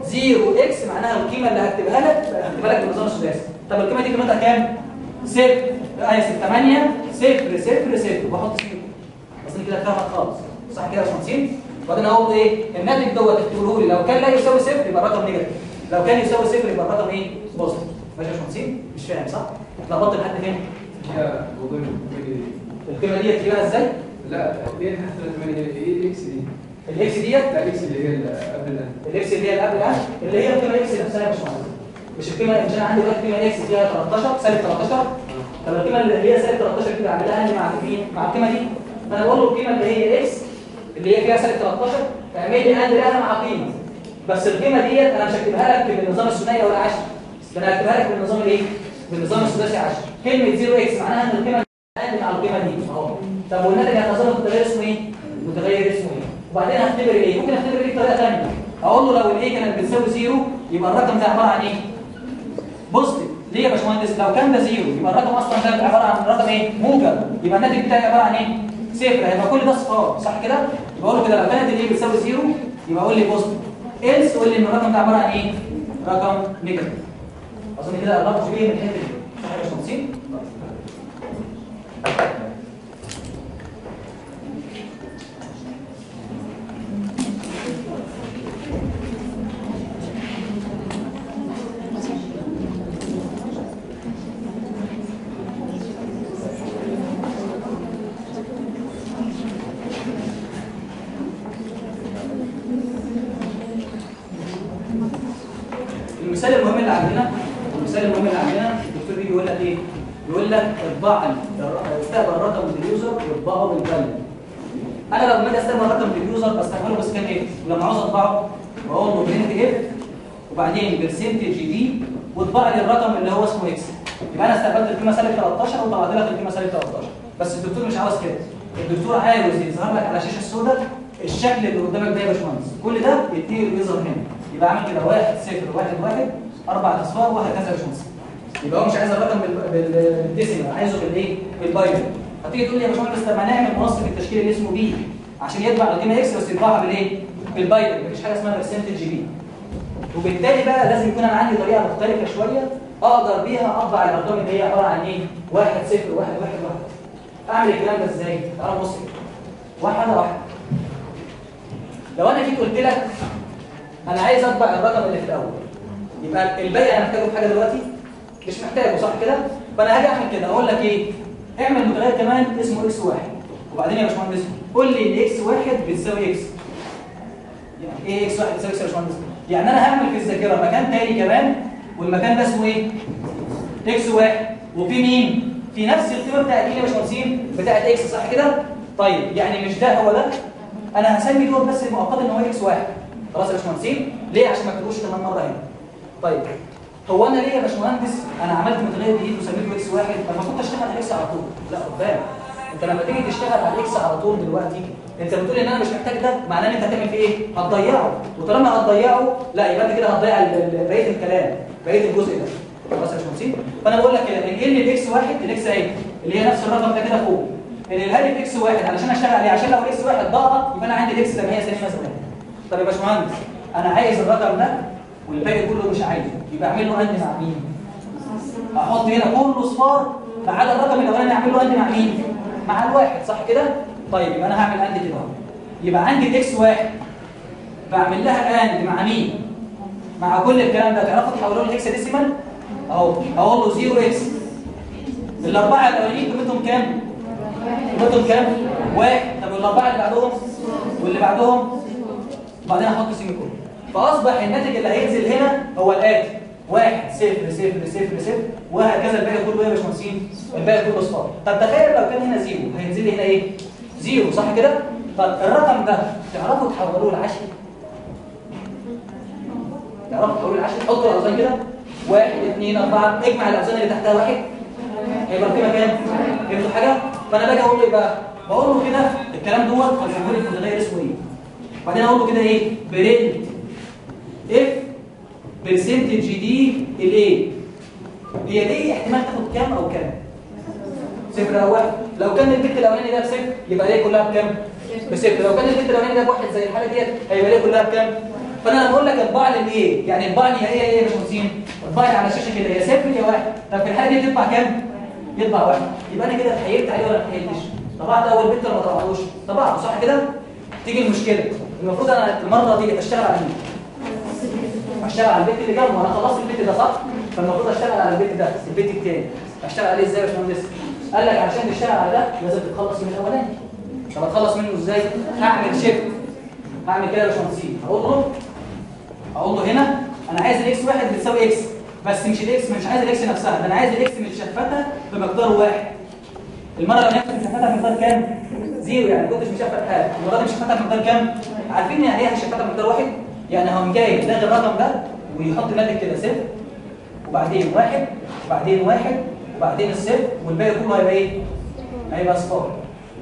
0 اكس معناها القيمه اللي هكتبها لك هكتبها لك بالنظام السداسي طب القيمه دي قيمتها كام؟ صفر اسف 8 صفر صفر صفر بحط صفر اصل كده اتفهمت خالص صح كده يا باشمهندسين؟ وبعدين اقول ايه؟ الناتج دوت اكتبه لي لو كان لا يساوي صفر يبقى الرقم نيجاتيف لو كان يساوي صفر يبقى الرقم ايه؟ بوزيتيف ماشي يا باشمهندسين؟ مش فاهم صح؟ اتلخبطت لحد فين؟ هي موضوع القيمه دي تجيبها ازاي؟ لا ليه حتى 8 ايه الاكس دي؟ الاكس ديت لا الاكس اللي هي اللي قبل ده الاكس اللي هي اللي قبل الان اللي هي القيمه الاكس نفسها يا باشمهندس مش القيمه مش انا عندي دلوقتي قيمه اكس فيها 13 سالب 13 طب القيمه اللي هي سالب 13 كده اعملها اني مع مين؟ مع القيمه دي فانا بقول له القيمه اللي هي اكس اللي هي فيها سالب 13 اعمل لي اند لها مع قيمه بس القيمه ديت انا مش هكتبها لك بالنظام الثنائي ولا 10 ده انا هكتبها لك بالنظام الايه؟ بالنظام الثلاثي 10 كلمه 0 اكس معناها ان القيمه اند مع القيمه دي اهو طب والناتج هيتظاهر متغير اسمه ايه؟ متغير اسمه ايه؟ وبعدين هختبر ايه؟ ممكن اختبر ايه بطريقه ثانيه اقول له لو الايه كانت بتساوي زيرو يبقى الرقم ده عباره عن ايه؟ بوزيتيف ليه يا باشمهندس لو كان ده زيرو يبقى الرقم اصلا ده عباره عن رقم ايه؟ موجب يبقى الناتج بتاعي عباره عن ايه؟ صفر هيبقى كل ده صفار صح كده؟ يبقى اقول له كده لو كانت الايه بتساوي زيرو يبقى قول لي بوزيتيف إلس قول لي ان الرقم ده عباره عن ايه؟ رقم نيجاتيف اظن كده قربت شويه من الحته دي صح يا باشمهندسين؟ المثال المهم اللي عندنا المثال المهم اللي عندنا الدكتور بيجي يقول لك ايه؟ يقول لك اطبع لي استقبل رقم لليوزر واطبعه بالكلمه انا لما باجي استقبل رقم لليوزر بستقبله بس كان ايه؟ ولما عاوز اطبعه بقول له برنت اف وبعدين برسنتج دي واطبع لي الرقم اللي هو اسمه اكس يبقى انا استقبلت القيمه سالب 13 وطلعت لك القيمه سالب 13 بس الدكتور مش عاوز كده الدكتور عاوز يظهر لك على الشاشه السوداء الشكل اللي قدامك ده يا باشمهندس كل ده يبتدي يظهر هنا يبقى اعمل كده واحد صفر واحد واحد اربع اصفار وهكذا يا باشمهندس يبقى هو مش عايز الرقم بال- بال- بالديسيمال عايزه بالايه؟ بالباينري هتيجي تقول لي يا باشمهندس طب ما نعمل منصب التشكيل اللي اسمه بي عشان يطبع القيمه اكس بس يطبعها بالايه؟ بالباينري مفيش حاجه اسمها برسنتج بي وبالتالي بقى لازم يكون انا عندي طريقه مختلفه شويه اقدر بيها اطبع الارقام اللي هي عباره عن ايه؟ واحد صفر واحد واحد واحد اعمل الكلام ده ازاي؟ تعالى نبص كده. واحده واحده لو انا جيت قلت لك انا عايز اطبع الرقم اللي في الاول يبقى الباقي انا محتاجه في حاجه دلوقتي مش محتاجه صح كده فانا هاجي اعمل كده اقول لك ايه اعمل متغير كمان اسمه اكس واحد وبعدين يا باشمهندس قول لي ان اكس واحد بتساوي اكس يعني ايه اكس واحد بتساوي اكس يا باشمهندس يعني انا هعمل في الذاكره مكان تاني كمان والمكان ده اسمه ايه اكس واحد وفي مين في نفس القيمه بتاعت مين يا باشمهندسين بتاعت اكس صح كده طيب يعني مش ده هو ده انا هسمي دول بس مؤقتا ان هو اكس واحد خلاص يا باشمهندسين ليه عشان ما تكتبوش كمان مره هنا طيب هو انا ليه يا باشمهندس انا عملت متغير جديد وسميته اكس واحد المفروض اشتغل على اكس على طول لا خد بالك انت لما تيجي تشتغل على الاكس على طول دلوقتي انت بتقول ان انا مش محتاج ده معناه ان انت هتعمل فيه ايه هتضيعه وطالما هتضيعه لا يبقى انت كده هتضيع ال- ال- بقيه الكلام بقيه الجزء ده خلاص يا باشمهندسين فانا بقول لك كده انقل لي الاكس واحد الاكس اهي اللي هي نفس الرقم ده كده فوق انقلها لي الاكس واحد علشان اشتغل عليه عشان لو الاكس واحد ضاعت يبقى انا عندي الاكس زي ما هي سليمه زمان طب يا باشمهندس انا عايز الرقم ده والباقي كله مش عايزه يبقى اعمل له اند مع مين احط هنا كله صفار ما عدا الرقم الاولاني اعمل له اند مع مين مع الواحد صح كده طيب يبقى انا هعمل اند كده اهو يبقى عندي الاكس واحد بعمل لها اند مع مين مع كل الكلام ده تعرفوا تحولوه لاكس ديسيمال اهو اقول له 0 اكس الاربعه الاولانيين قيمتهم كام قيمتهم كام واحد طب والاربعه اللي بعدهم واللي بعدهم وبعدين احط سيمي كولون فاصبح الناتج اللي هينزل هنا هو الاتي واحد صفر صفر صفر صفر وهكذا الباقي كله ايه يا باشمهندسين الباقي كله صفار طب تخيل لو كان هنا زيرو هينزل لي هنا ايه زيرو صح كده طب الرقم ده تعرفوا تحولوه لعشرة تعرفوا تحولوه لعشرة حطوا الاوزان كده واحد اثنين اربعه اجمع الاوزان اللي تحتها واحد هيبقى القيمه كام؟ فهمتوا حاجه؟ فانا باجي اقول له ايه بقى؟ بقول له كده الكلام دوت هيسموه لي متغير اسمه ايه؟ بعدين اقول له كده ايه؟ برنت اف برسنتج دي الايه؟ هي دي احتمال تاخد كام او كام؟ صفر او واحد لو كان البت الاولاني ده بصفر يبقى ليه كلها بكام؟ بصفر لو كان البت الاولاني ده بواحد زي الحاله ديت هيبقى ليه كلها بكام؟ فانا لما اقول لك اطبع لي الايه؟ يعني اطبع لي هي ايه يا باشمهندسين؟ اطبع لي على الشاشه كده يا صفر يا واحد طب في الحاله دي تطبع كام؟ يطبع واحد يبقى انا كده اتحايلت عليه ولا ما اتحايلتش؟ طبعت اول بت ولا ما طبعتوش؟ طبعته صح كده؟ تيجي المشكله المفروض انا المره دي اشتغل على مين؟ اشتغل على البيت اللي جنبه انا خلصت البيت ده صح فالمفروض اشتغل على البيت ده البيت الثاني اشتغل عليه ازاي يا باشمهندس قال لك عشان تشتغل على ده لازم تتخلص من الاولاني طب اتخلص منه ازاي هعمل شيفت هعمل كده يا باشمهندسين اقول له اقول له هنا انا عايز الاكس واحد بتساوي اكس بس مش الاكس مش عايز الاكس نفسها ده انا عايز الاكس متشفتها بمقدار واحد المره اللي كنت مشفتها بمقدار كام زيرو يعني كنتش مشفت حاجه المره دي مشفتها بمقدار كام عارفين يعني ايه هشفتها بمقدار واحد يعني هو جاي لاغي الرقم ده ويحط ناتج كده صفر وبعدين واحد وبعدين واحد وبعدين الصفر والباقي كله هيبقى ايه؟ هيبقى صفار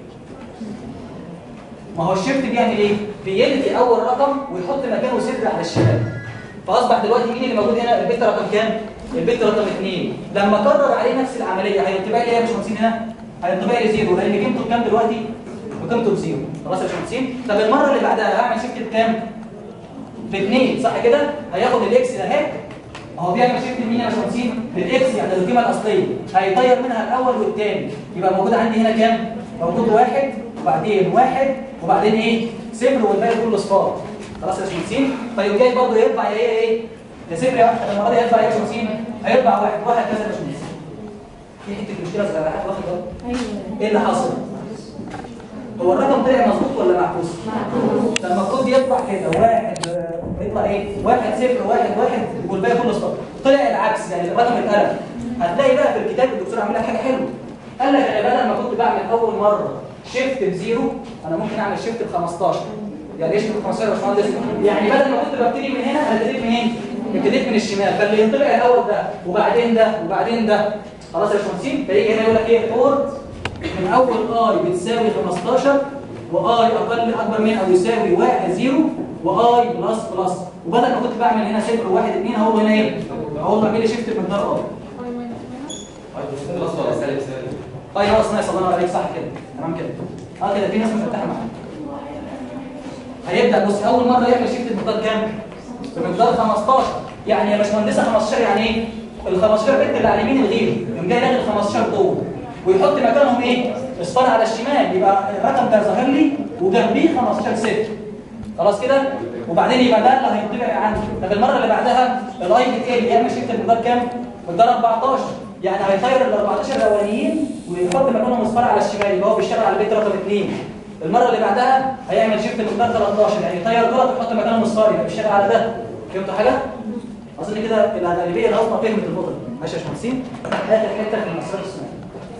ما هو الشيفت بيعمل ايه؟ بيلغي اول رقم ويحط مكانه صفر على الشمال فاصبح دلوقتي مين اللي موجود هنا؟ البت رقم كام؟ البت رقم اثنين لما كرر عليه نفس العمليه هينطبع لي ايه يا باشمهندسين هنا؟ هينطبع لي زيرو لان قيمته بكام دلوقتي؟ بقيمته بزيرو خلاص يا باشمهندسين؟ طب المره اللي بعدها هعمل شيفت بكام؟ باثنين صح كده هياخد الاكس ده اهي هو بيعمل شيفت لمين يا باشمهندسين بالاكس يعني القيمه الاصليه هيطير منها الاول والثاني يبقى موجود عندي هنا كام موجود واحد وبعدين واحد وبعدين ايه صفر والباقي كله صفار خلاص يا باشمهندسين طيب جاي برضه يطبع يا ايه ايه يا صفر يا واحد المره دي هيطبع يا باشمهندسين هيطبع واحد واحد كذا يا باشمهندسين في حته مشكله صغيره حد واخد باله ايه اللي حصل هو الرقم طلع مظبوط ولا معكوس؟ معكوس ده المفروض يطلع كده واحد آه، يطلع ايه؟ واحد صفر واحد واحد والباقي كله صفر طلع العكس يعني الرقم اتقلب هتلاقي بقى في الكتاب الدكتور عامل لك حاجه حلوه قال لك انا بدل ما كنت بعمل اول مره شيفت بزيرو انا ممكن اعمل شيفت ب 15 يعني ايش ب 15 يا باشمهندس؟ يعني بدل ما كنت ببتدي من هنا انا ابتديت منين؟ ابتديت من الشمال فاللي ينطبع الاول ده وبعدين ده وبعدين ده خلاص يا باشمهندسين فيجي هنا يقول لك ايه فور من اول اي بتساوي 15 واي اقل اكبر من او يساوي 1 0 واي بلس بلس وبدل ما كنت بعمل هنا 0 1 2 هقول له هنا ايه؟ هقول له اعمل لي شيفت بمقدار اي خلاص ولا سالب سالب اي خلاص نايس الله ينور عليك صح كده تمام كده اه كده في ناس مش مرتاحه معايا هيبدا بص اول مره يعمل شيفت بمقدار كام؟ بمقدار 15 يعني يا باشمهندسه 15 يعني ايه؟ ال 15 بنت اللي على اليمين الغير يقوم جاي لاغي ال 15 دول ويحط مكانهم ايه؟ اصفار على الشمال يبقى الرقم ده ظاهر لي وجنبيه 15 صفر خلاص كده؟ وبعدين يبقى ده اللي هينطبع عندي طب المره اللي بعدها الاي بي تي اللي يعمل شيفت بمقدار كام؟ مقدار 14 يعني هيطير ال 14 الاولانيين ويحط مكانهم اصفار على الشمال يبقى هو بيشتغل على البيت رقم 2 المره اللي بعدها هيعمل شيفت مقدار 13 يعني يطير دول ويحط مكانهم اصفار يبقى بيشتغل على ده فهمتوا حاجه؟ اظن كده الغالبيه العظمى فهمت النقطه دي ماشي يا باشمهندسين اخر حته في المسار الصناعي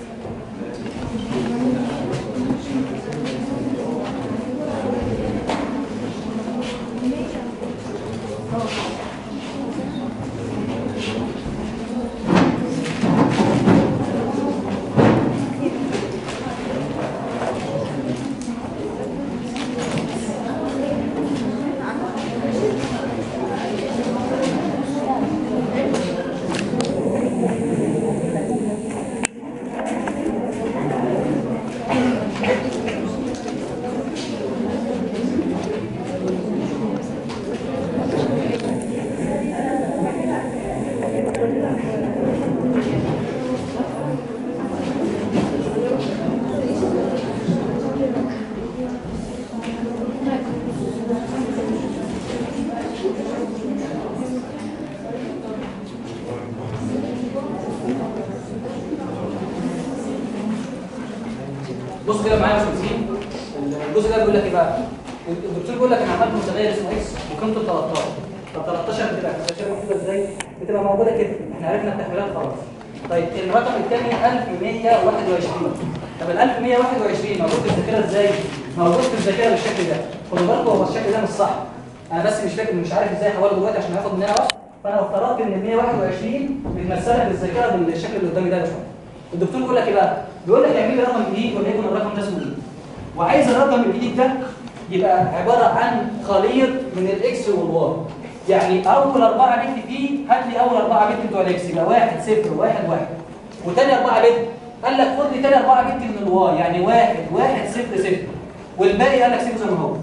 بص كده معايا يا باشمهندسين الجزء ده بيقول لك ايه بقى الدكتور بيقول لك انا عملت متغير اسمه اكس وقيمته 13 طب 13 بتبقى الشاشه مكتوبه ازاي بتبقى موجوده كده احنا عرفنا التحويلات خلاص طيب الرقم الثاني 1121 طب ال 1121 موجود في الذاكره ازاي موجود في الذاكره بالشكل ده خدوا بالكم هو الشكل ده مش صح انا بس مش فاكر مش عارف ازاي احوله دلوقتي عشان هياخد مننا وقت فانا افترضت ان ال 121 متمثله بالذاكره بالشكل اللي قدامي ده يا باشمهندس الدكتور بيقول لك ايه بقى بيقول لك اعمل لي رقم جديد وليكن الرقم ده اسمه ايه وعايز الرقم الجديد ده يبقى عباره عن خليط من الاكس والواي يعني اول اربعه بت فيه هات لي اول اربعه بت بتوع الاكس يبقى 1 0 1 1 وتاني اربعه بت قال لك خد لي تاني اربعه بت من الواي يعني 1 1 0 0 والباقي قال لك سيبه زي ما هو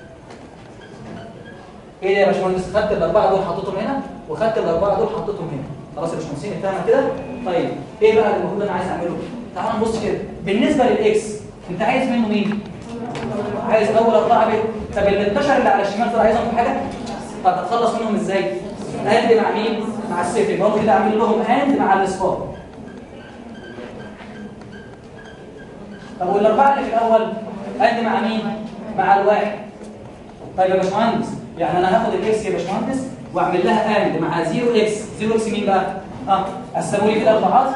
ايه ده يا باشمهندس خدت الاربعه دول حطيتهم هنا وخدت الاربعه دول حطيتهم هنا خلاص يا باشمهندسين اتفقنا كده طيب ايه بقى اللي المفروض انا عايز اعمله تعال نبص كده بالنسبه للاكس انت عايز منه مين عايز اول اربعه بيت طب ال 12 اللي على الشمال دول عايزهم في حاجه طب هتخلص منهم ازاي اند مع مين مع الصفر يبقى هو كده اعمل لهم اند مع الاصفار طب والاربعه اللي في الاول اند مع مين مع الواحد طيب يا باشمهندس يعني انا هاخد الاكس يا باشمهندس واعمل لها اند مع 0 اكس 0 اكس مين بقى اه قسموا لي كده اربعات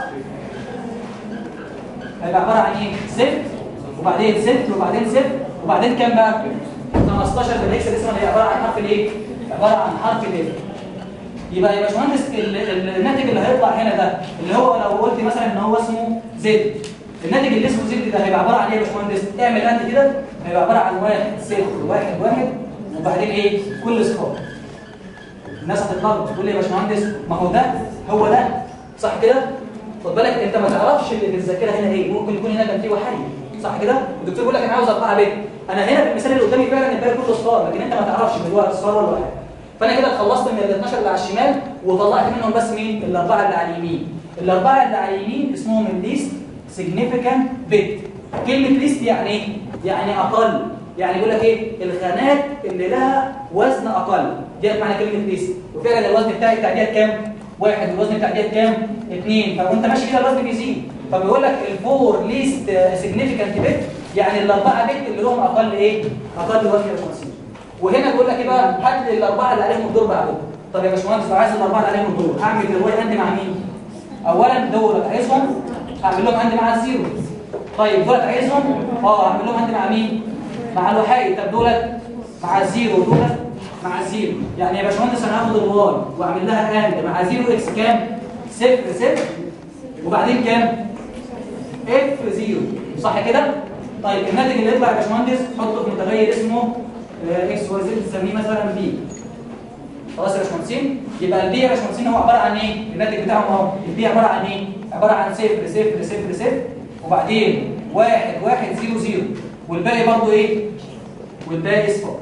هيبقى عباره عن ايه صفر وبعدين صفر وبعدين صفر وبعدين كام بقى 15 بالاكس الاسم هي عباره عن حرف الايه عباره عن حرف الايه يبقى يا باشمهندس ال- ال- الناتج اللي هيطلع هنا ده اللي هو لو قلت مثلا ان هو اسمه زد الناتج اللي اسمه زد ده هيبقى عباره عن ايه يا باشمهندس اعمل انت كده هيبقى عباره عن واحد صفر واحد واحد وبعدين ايه كل صفار الناس هتتلخبط تقول لي يا باشمهندس ما هو ده هو ده صح كده خد بالك انت ما تعرفش اللي في الذاكره هنا ايه ممكن يكون هنا كان فيه وحي صح كده الدكتور بيقول لك انا عاوز اربعه بيت انا هنا في المثال اللي قدامي فعلا الباقي كله اصفار لكن انت ما تعرفش من هو اصفار ولا وحي فانا كده خلصت من ال 12 اللي على الشمال وطلعت منهم بس مين الاربعه اللي على اليمين الاربعه اللي على اليمين اسمهم الليست سيجنيفيكانت بيت كلمه ليست يعني ايه يعني اقل يعني يقول لك ايه الخانات اللي لها وزن اقل ديت معنى كلمه ليست وفعلا الوزن بتاعي بتاع ديت كام واحد والوزن بتاع ديت كام اثنين فوانت ماشي كده الوزن بيزيد فبيقول لك الفور ليست سيجنيفيكانت بيت يعني الاربعه بيت اللي لهم اقل ايه اقل وزن يا باشمهندس وهنا بيقول لك ايه بقى هات لي الاربعه اللي عليهم الدور بعدهم طب يا باشمهندس لو عايز الاربعه اللي عليهم الدور هعمل الواي اند مع مين اولا دول عايزهم هعمل لهم اند مع الزيرو طيب دولت عايزهم اه هعمل لهم اند مع مين مع الوحيد طب دولت مع الزيرو دولت مع الزيرو يعني يا باشمهندس انا هاخد الواي واعمل لها اند مع زيرو اكس كام صفر صفر وبعدين كام اف زيرو صح كده طيب الناتج اللي يطلع يا باشمهندس حطه في متغير اسمه اكس واي زد تسميه مثلا بي خلاص يا باشمهندسين يبقى البي يا باشمهندسين هو عباره عن ايه الناتج بتاعهم اهو البي عباره عن ايه عباره عن صفر صفر صفر صفر وبعدين واحد واحد زيرو زيرو والباقي برضه ايه والباقي اصفار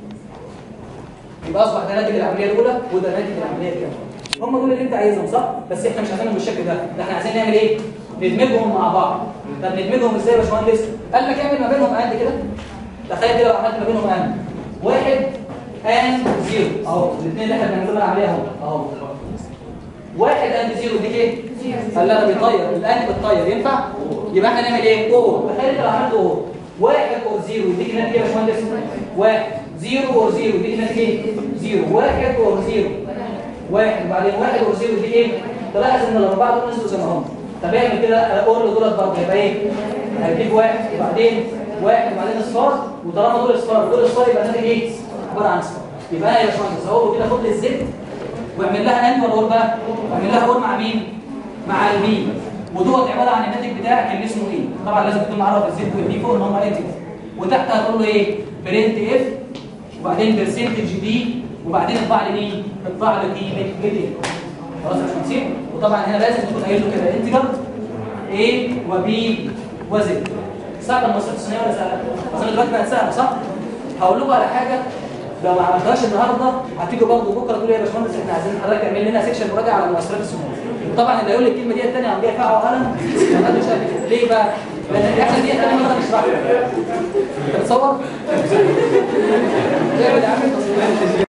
يبقى اصبح ده ناتج العمليه الاولى وده ناتج العمليه الثانيه هم دول اللي انت عايزهم صح بس احنا مش عايزينهم بالشكل ده ده احنا عايزين نعمل ايه ندمجهم مع بعض طب ندمجهم ازاي يا باشمهندس قال لك اعمل ما بينهم اند كده تخيل كده لو عملت ما بينهم اند واحد اند زيرو اهو الاثنين اللي احنا بنعمل لهم العمليه اهو اهو واحد اند زيرو يديك ايه؟ قال لا ده بيطير الاند بتطير ينفع؟ يبقى احنا نعمل ايه؟ اور تخيل انت لو عملت اور واحد اور زيرو يديك ناتج ايه يا باشمهندس؟ واحد زيرو اور زيرو يديك ناتج ايه؟ زيرو واحد اور زيرو واحد وبعدين واحد اور زيرو يديك ايه؟ تلاحظ ان الاربعه دول نزلوا زي ما هم طب اعمل كده اور دولت برضه يبقى ايه؟ هيديك واحد وبعدين واحد وبعدين اصفار وطالما دول اصفار دول اصفار يبقى الناتج ايه؟ عباره عن اصفار يبقى انا يا باشمهندس اهو كده خد لي الزد واعمل لها اند ولا اور بقى؟ اعمل لها اور مع مين؟ مع البي ودوت عباره عن الناتج بتاعك اللي اسمه ايه؟ طبعا لازم تكون معرف الزد والبي فوق ان هم انتج وتحت هتقول له ايه؟ برنت اف وبعدين برسنتج دي وبعدين اطبع لي مين؟ اطبع لي قيمه جديد خلاص يا باشمهندس وطبعا هنا لازم تكون قايل له كده انتجر A و B و Z صعبه المصرية الصينية ولا سهلة؟ أصل دلوقتي بقت سهلة صح؟ هقول لكم على حاجة لو ما عملتهاش النهارده هتيجوا برضه بكره تقولوا يا باشمهندس احنا عايزين حضرتك تعمل لنا سيكشن مراجعه على المؤثرات الصينية طبعا اللي هيقول لي الكلمه دي الثانيه قام جاي فاعل وقلم ما حدش قال كده ليه بقى؟ لان احنا دي ثاني مره نشرحها انت بتصور؟ اعمل يا عم